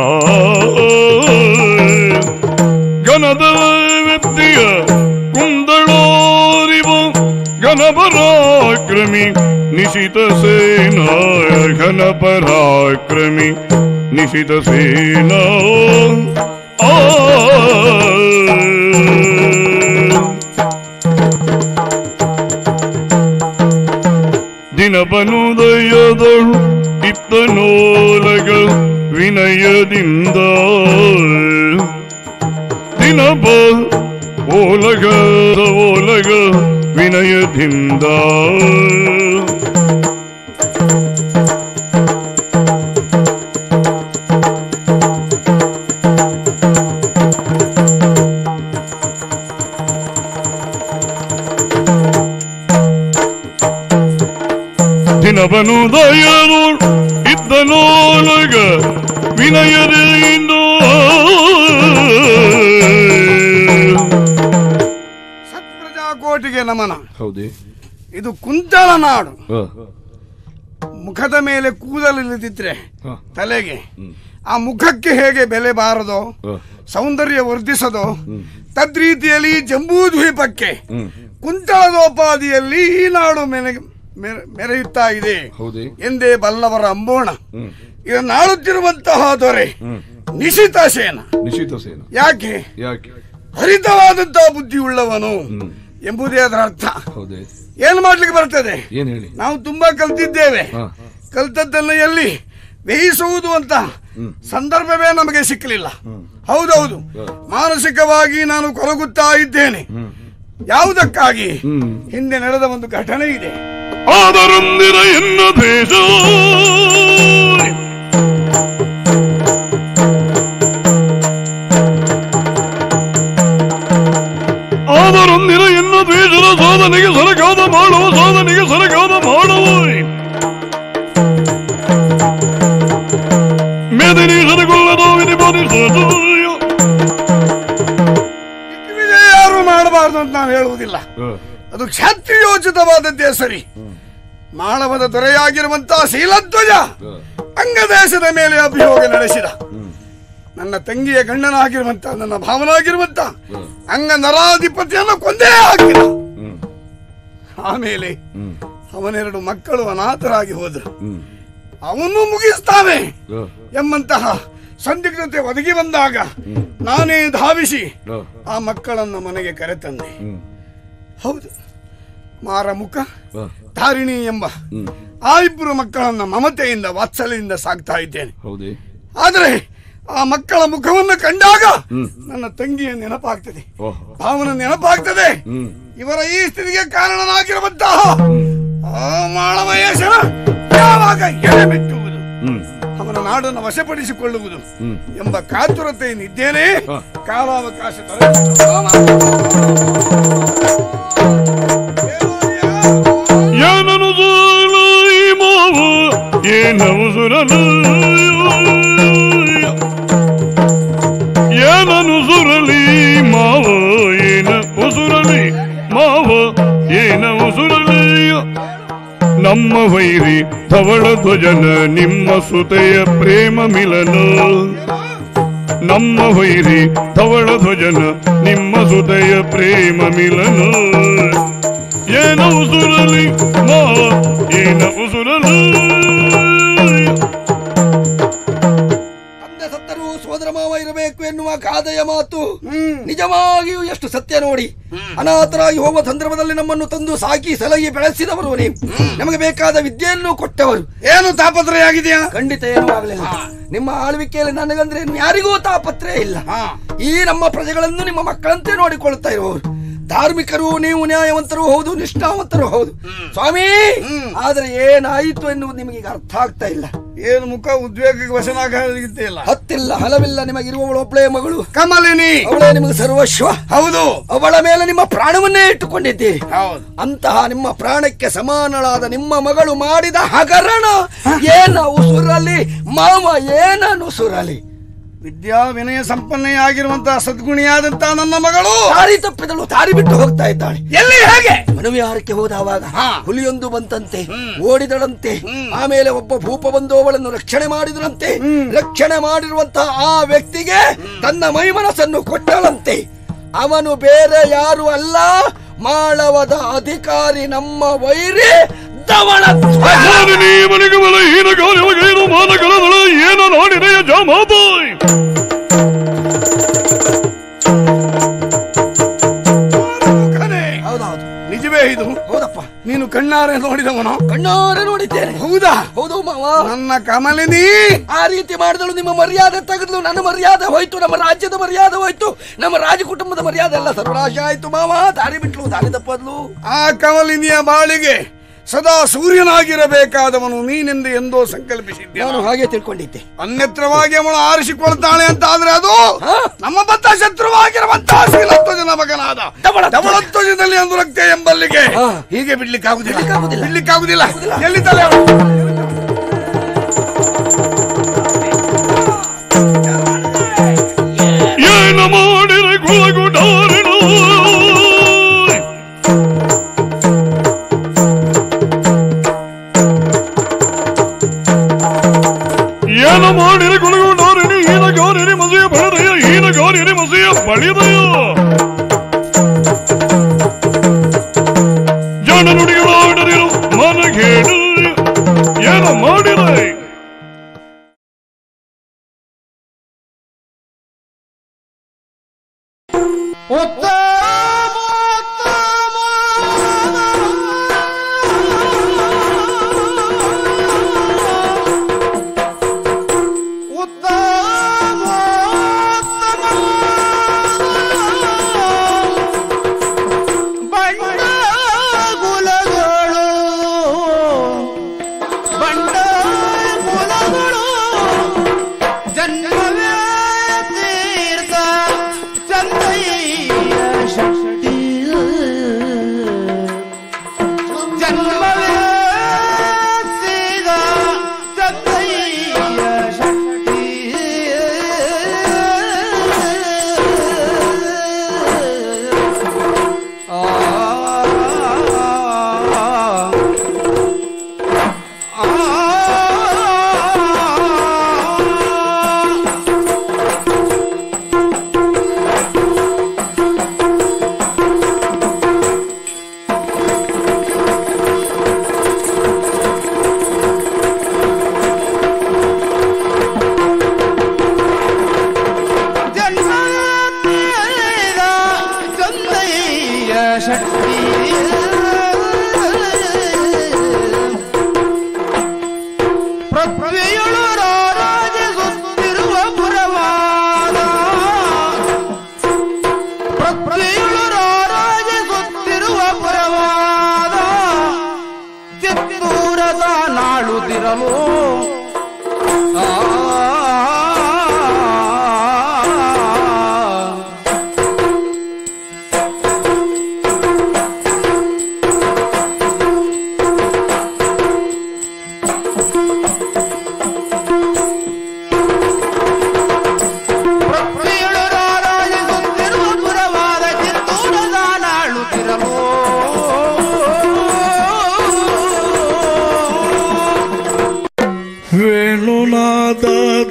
ಗಣದವ ವಿದ್ಯೆಯ ಕುಂದಳಾರಿಬ ಘನಪರಾಕ್ರಮಿ ನಿಶಿತ ಸೇನಾ ಘನಪರಾಕ್ರಮಿ ನಿಶಿತ ಸೇನಾ ಆ ದಿನಪನುದಯದಳು ಇತ್ತನೋಲಗ ವಿನಯದಿಂದ ದಿನಪ ಓಲಗ ಓಲಗ ವಿನಯದಿಂದ ದಿನವನುದಯನು ಇದ್ದನೋಲಗ ವಿನಯದಿಂದ ಸತ್ಪ್ರಜಾಕೋಟಿಗೆ ನಮನ ಹೌದೇ ಇದು ಕುಂತಳ ನಾಡು ಮುಖದ ಮೇಲೆ ಕೂದಲಿಲ್ಲದಿದ್ರೆ ಹ. ತಲೆಗೆ ಆ ಮುಖಕ್ಕೆ ಹೇಗೆ ಬೆಲೆ ಬಾರದೋ ಹ. ಸೌಂದರ್ಯ ವರ್ಧಿಸದೋ ತದ್ರೀತಿಯಲ್ಲಿ ಜಂಬೂ ದ್ವೀಪಕ್ಕೆ ಕುಂತಳದೋಪಾದಿಯಲ್ಲಿ ಈ ನಾಡು ಮೆನೆ ಮೆರೆ- ಮೆರೆಯುತ್ತಾ ಇದೆ ಹೌದೇ ಎಂದೇ ಬಲ್ಲವರ ಅಂಬೋಣ ಇದನ್ನಾಳುತ್ತಿರುವಂತಹ ದೊರೆ ನಿಶಿತ ಸೇನ ನಿಶ್ಚಿತ ಸೇನ ಯಾಕೆ ಯಾಕೆ ಹರಿತವಾದಂತಹ ಬುದ್ಧಿ ಉಳ್ಳವನು ಎಂಬುದೇ ಅದರ ಅರ್ಥ ಹೌದೇ ಏನು ಮಾಡ್ಲಿಕ್ಕೆ ಬರ್ತದೆ ಏನ್ ಹೇಳಿ ನಾವು ತುಂಬಾ ಕಲ್ತಿದ್ದೇವೆ ಹ. ಕಲ್ತದ್ದನ್ನು ಎಲ್ಲಿ ಬೇಯಿಸುವುದು ಅಂತ ಸಂದರ್ಭವೇ ನಮಗೆ ಸಿಕ್ಕಲಿಲ್ಲ ಹೌದೌದು ಮಾನಸಿಕವಾಗಿ ನಾನು ಕೊರಗುತ್ತಾ ಇದ್ದೇನೆ ಯಾವುದಕ್ಕಾಗಿ ಹಿಂದೆ ನಡೆದ ಒಂದು ಘಟನೆ ಇದೆ ಆದರೊಂದಿರ ಎನ್ನ ದೇಶ ಅಂತ ನಾವು ಹೇಳುವುದಿಲ್ಲ ಅದು ಕ್ಷತ್ರಿಯೋಚಿತವಾದದ್ದೇ ಸರಿ ಮಾಳವದ ದೊರೆಯಾಗಿರುವಂತಹ ಶೀಲಧ್ವಜ ಅಂಗದೇಶದ ಮೇಲೆ ಅಭಿಯೋಗ ನಡೆಸಿದ ನನ್ನ ತಂಗಿಯ ಗಂಡನಾಗಿರುವಂತ ನನ್ನ ಭಾವನಾಗಿರುವಂತ ಅಂಗ ನರಾಧಿಪತಿಯನ್ನು ಕೊಂದೇ ಹಾಕಿದ ಆಮೇಲೆ ಅವನೆರಡು ಮಕ್ಕಳು ಅನಾಥರಾಗಿ ಹೋದರು ಅವನು ಮುಗಿಸ್ತಾನೆ ಎಂಬಂತಹ ಸಂದಿಗ್ಧತೆ ಒದಗಿ ಬಂದಾಗ ನಾನೇ ಧಾವಿಸಿ ಆ ಮಕ್ಕಳನ್ನ ಮನೆಗೆ ಕರೆತಂದೆ ಹೌದು ಮಾರಮುಖ ಧಾರಿಣಿ ಎಂಬ ಆ ಇಬ್ಬರು ಮಕ್ಕಳನ್ನ ಮಮತೆಯಿಂದ ವಾತ್ಸಲ್ಯದಿಂದ ಸಾಕ್ತಾ ಇದ್ದೇನೆ ಹೌದೇ ಆದರೆ ಆ ಮಕ್ಕಳ ಮುಖವನ್ನು ಕಂಡಾಗ ನನ್ನ ತಂಗಿಯ ನೆನಪಾಗ್ತದೆ ಓಹ್ ಭಾವನ ನೆನಪಾಗ್ತದೆ ಹ್ಮ್ ಇವರ ಈ ಸ್ಥಿತಿಗೆ ಕಾರಣನಾಗಿರುವಂತಹ ಆ ಮಾಳಮಹೇಶನ ಯಾವಾಗ ಎಳೆ ಬಿಟ್ಟುವುದು ಹ್ಮ್ ಅವನ ನಾಡನ್ನು ವಶಪಡಿಸಿಕೊಳ್ಳುವುದು ಹ್ಮ್. ಎಂಬ ಕಾತುರತೆಯನ್ನಿದ್ದೇನೆ ಹ. ಕಾಲಾವಕಾಶ ದೊರೆಯಿತು. ಏನನು ಸುರಲಿ ಮಾವು ಏನವು ಸುರಲು ಏನನು ಸುರಲಿ ಮಾವು ಏನ ಉಸುರಲಿ ಮಾವ ಏನ ಉಸುರಲಿ ನಮ್ಮ ವೈರಿ ಧವಳ ಧ್ವಜನ ನಿಮ್ಮ ಸುತೆಯ ಪ್ರೇಮ ಮಿಲನ ನಮ್ಮ ವೈರಿ ಧವಳ ಧ್ವಜನ ನಿಮ್ಮ ಸುತೆಯ ಪ್ರೇಮ ಮಿಲನ ಏನ ಉಸುರಲಿ ಮಾವ ಏನ ಉಸುರಲಿ ತಂದೆ ಸತ್ತರೂ ಸೋದರ ಮಾವ ಇರಬೇಕು ಎನ್ನುವ ಗಾದೆಯ ಮಾತು ನಿಜವಾಗಿಯೂ ಎಷ್ಟು ಸತ್ಯ ನೋಡಿ ಅನಾಥರಾಗಿ ಹೋಗುವ ಸಂದರ್ಭದಲ್ಲಿ ನಮ್ಮನ್ನು ತಂದು ಸಾಕಿ ಸಲಹಿ ಬೆಳೆಸಿದವರು ನೀವು ನಮಗೆ ಬೇಕಾದ ವಿದ್ಯೆಯನ್ನು ಕೊಟ್ಟವರು ಏನು ತಾಪತ್ರಯ ಆಗಿದೆಯಾ ಖಂಡಿತ ಏನೂ ಆಗಲಿಲ್ಲ ನಿಮ್ಮ ಆಳ್ವಿಕೆಯಲ್ಲಿ ನನಗಂದ್ರೆ ಇನ್ನು ಯಾರಿಗೂ ತಾಪತ್ರಯ ಇಲ್ಲ ಈ ನಮ್ಮ ಪ್ರಜೆಗಳನ್ನು ನಿಮ್ಮ ಮಕ್ಕಳಂತೆ ನೋಡಿಕೊಳ್ಳುತ್ತಾ ಇರುವವರು ಧಾರ್ಮಿಕರು ನೀವು ನ್ಯಾಯವಂತರು ಹೌದು ನಿಷ್ಠಾವಂತರು ಹೌದು ಸ್ವಾಮಿ ಆದ್ರೆ ಏನಾಯಿತು ಎನ್ನುವುದು ನಿಮಗೆ ಈಗ ಅರ್ಥ ಆಗ್ತಾ ಇಲ್ಲ ಏನು ಮುಖ ಉದ್ವೇಗಕ್ಕೆ ವಶನಾಗಿಲ್ಲ ಹತ್ತಿಲ್ಲ ಹಲವಿಲ್ಲ ನಿಮಗಿರುವವಳು ಒಬ್ಬಳೇ ಮಗಳು ಕಮಲಿನಿ ಅವಳೇ ನಿಮಗೆ ಸರ್ವಸ್ವ ಹೌದು ಅವಳ ಮೇಲೆ ನಿಮ್ಮ ಪ್ರಾಣವನ್ನೇ ಇಟ್ಟುಕೊಂಡಿದ್ದೀರಿ ಹೌದು ಅಂತಹ ನಿಮ್ಮ ಪ್ರಾಣಕ್ಕೆ ಸಮಾನಳಾದ ನಿಮ್ಮ ಮಗಳು ಮಾಡಿದ ಹಗರಣ ಏನ ಉಸುರಲಿ ಮಾವ ಏನನು ಸುರಲಿ ವಿದ್ಯಾ ವಿನಯ ಸಂಪನ್ನೆಯಾಗಿರುವಂತಹ ಸದ್ಗುಣಿಯಾದಂತಹ ನನ್ನ ಮಗಳು ದಾರಿ ತಪ್ಪಿದಳು ದಾರಿ ಬಿಟ್ಟು ಹೋಗ್ತಾ ಇದ್ದಾಳೆ ಎಲ್ಲಿ ಹೇಗೆ ಮನವಿಹಾರಕ್ಕೆ ಹೋದವಾಗ ಹಾ. ಹುಲಿಯೊಂದು ಬಂತಂತೆ ಓಡಿದಳಂತೆ ಆಮೇಲೆ ಒಬ್ಬ ಭೂಪ ಬಂದು ಅವಳನ್ನು ರಕ್ಷಣೆ ಮಾಡಿದರಂತೆ ರಕ್ಷಣೆ ಮಾಡಿರುವಂತಹ ಆ ವ್ಯಕ್ತಿಗೆ ತನ್ನ ಮೈಮನಸ್ಸನ್ನು ಕೊಟ್ಟಳಂತೆ ಅವನು ಬೇರೆ ಯಾರು ಅಲ್ಲ ಮಾಳವದ ಅಧಿಕಾರಿ ನಮ್ಮ ವೈರಿ ದವಳ ನೀ ಮನೆಗೆ ಬಲ ಹೀನ ಕಾರ್ಯವಗೇನು ಮಾನಗಳದಳ ಏನು ನೋಡಿದೆಯ ಜಾಮಾಬಾಯ್ ಕಣೆ. ಹೌದೌದು ನಿಜವೇ ಇದು ಹೌದಪ್ಪ ನೀನು ಕಣ್ಣಾರೆ ನೋಡಿದವನು ಕಣ್ಣಾರೆ ನೋಡಿದ್ದೇನೆ ಹೌದಾ ಹೌದು ಮಾವ ನನ್ನ ಕಮಲಿನಿ ಆ ರೀತಿ ಮಾಡಿದಳು ನಿಮ್ಮ ಮರ್ಯಾದೆ ತೆಗೆದಳು ನನ್ನ ಮರ್ಯಾದೆ ಹೋಯ್ತು ನಮ್ಮ ರಾಜ್ಯದ ಮರ್ಯಾದೆ ಹೋಯ್ತು ನಮ್ಮ ರಾಜ ಕುಟುಂಬದ ಮರ್ಯಾದೆ ಎಲ್ಲ ಸರ್ವನಾಶ ಆಯ್ತು ಮಾವ ದಾರಿ ಬಿಟ್ಲು ದಾರಿ ತಪ್ಪದ್ಲು ಆ ಕಮಲಿನಿಯ ಬಾಳಿಗೆ ಸದಾ ಸೂರ್ಯನಾಗಿರಬೇಕಾದವನು ನೀನೆಂದು ಎಂದೋ ಸಂಕಲ್ಪಿಸಿದ್ದೆ ನಾನು ಹಾಗೆ ತಿಳ್ಕೊಂಡಿದ್ದೆ ಅನ್ಯತ್ರವಾಗಿ ಅವಳು ಆರಿಸಿಕೊಳ್ತಾಳೆ ಅಂತ ಆದ್ರೆ ಅದು ಹಾ? ನಮ್ಮ ಬದ್ಧ ಶತ್ರುವಾಗಿರುವಂತಹ ಶೀಲತ್ವಜನ ಮಗನಾದ ದವಳ- ದವಳತ್ವಜದಲ್ಲಿ ಅಂದುರಕ್ತೆ ಎಂಬಲ್ಲಿಗೆ ಹಾ. ಹೀಗೆ ಬಿಡ್ಲಿಕ್ಕಾಗುದಿಲ್ಲ ಬಿಡ್ಲಿಕ್ಕಾಗುದಿಲ್ಲ. ಬಿಡ್ಲಿಕ್ಕಾಗುದಿಲ್ಲ ಎಲ್ಲಿದ್ದಾಳೆ ಅವಳು ಏನ ಮಾಡಿರೆ ಗುಳಗುಡಾರಿನು ಏನ ಮಾಡಿರೆ ಗುಳಗುಡಾರಿನಿ ಈನ ಗಾರಿನಿ ಮಸೆಯ ಬಳದಯ ಈನ ಗಾರಿನಿ ಮಸೆಯ ಬಳಿದಯ ಜನ ನುಡಿಗಳಾಡದಿರು ಮನಗೇಡು ಏನ ಮಾಡಿರೆ ಬಂಡಗುಲಗಳು ಬಂಡಗುಲಗಳು ಜನ್ಮವೇ ತೀರ್ಥ ಚಂದಯ್ಯ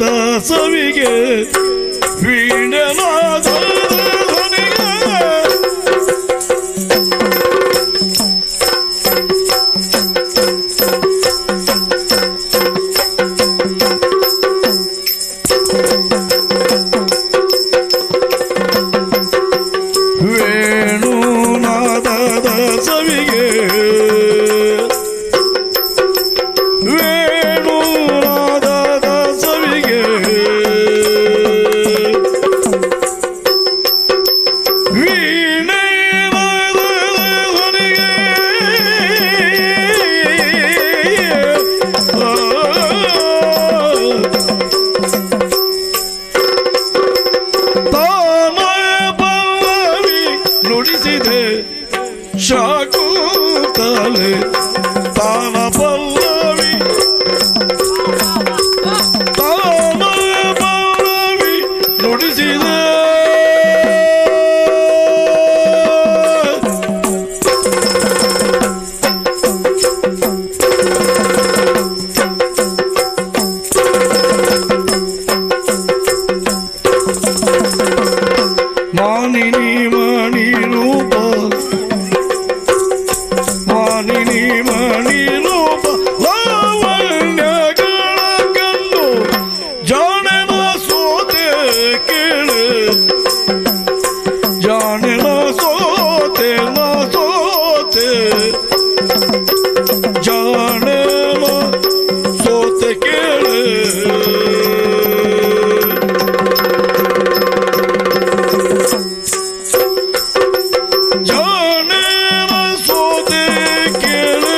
ಸವಿಗೆ ವೀಣನಾದ ಧ್ವನಿಗೆ ವೇಣುನಾದದ ಸವಿಗೆ ವೇಣುನಾದದ ಸವಿಗೆ ವೀಣೆನಾದದ ಧ್ವನಿಗೆ ತಾನಯ ಪಲ್ಲವಿ ನುಡಿಸಿದೆ ಶಾಕುಂತಲೆ ತಾನ ಪಲ್ಲವಿ ತಾನಯ ಪಲ್ಲವಿ ನುಡಿಸಿದೆ ಮಾನಿನಿ ಮಣಿ ರೂಪ ಮಾನಿನಿ ಮಣಿ ರೂಪ ಲಾವಣ್ಯಗಳ ಕಂಡು ಜಾಣನ ಸೋತೆ ಕೇಳು ಜಾಣನ ಸೋತೆ ನಾ ಸೋತೆ ಜಾಣನ ಸೋತೆ ಕೇಳು ಜಾಣೇನ ಸೋತೆ ಕೇಳೆ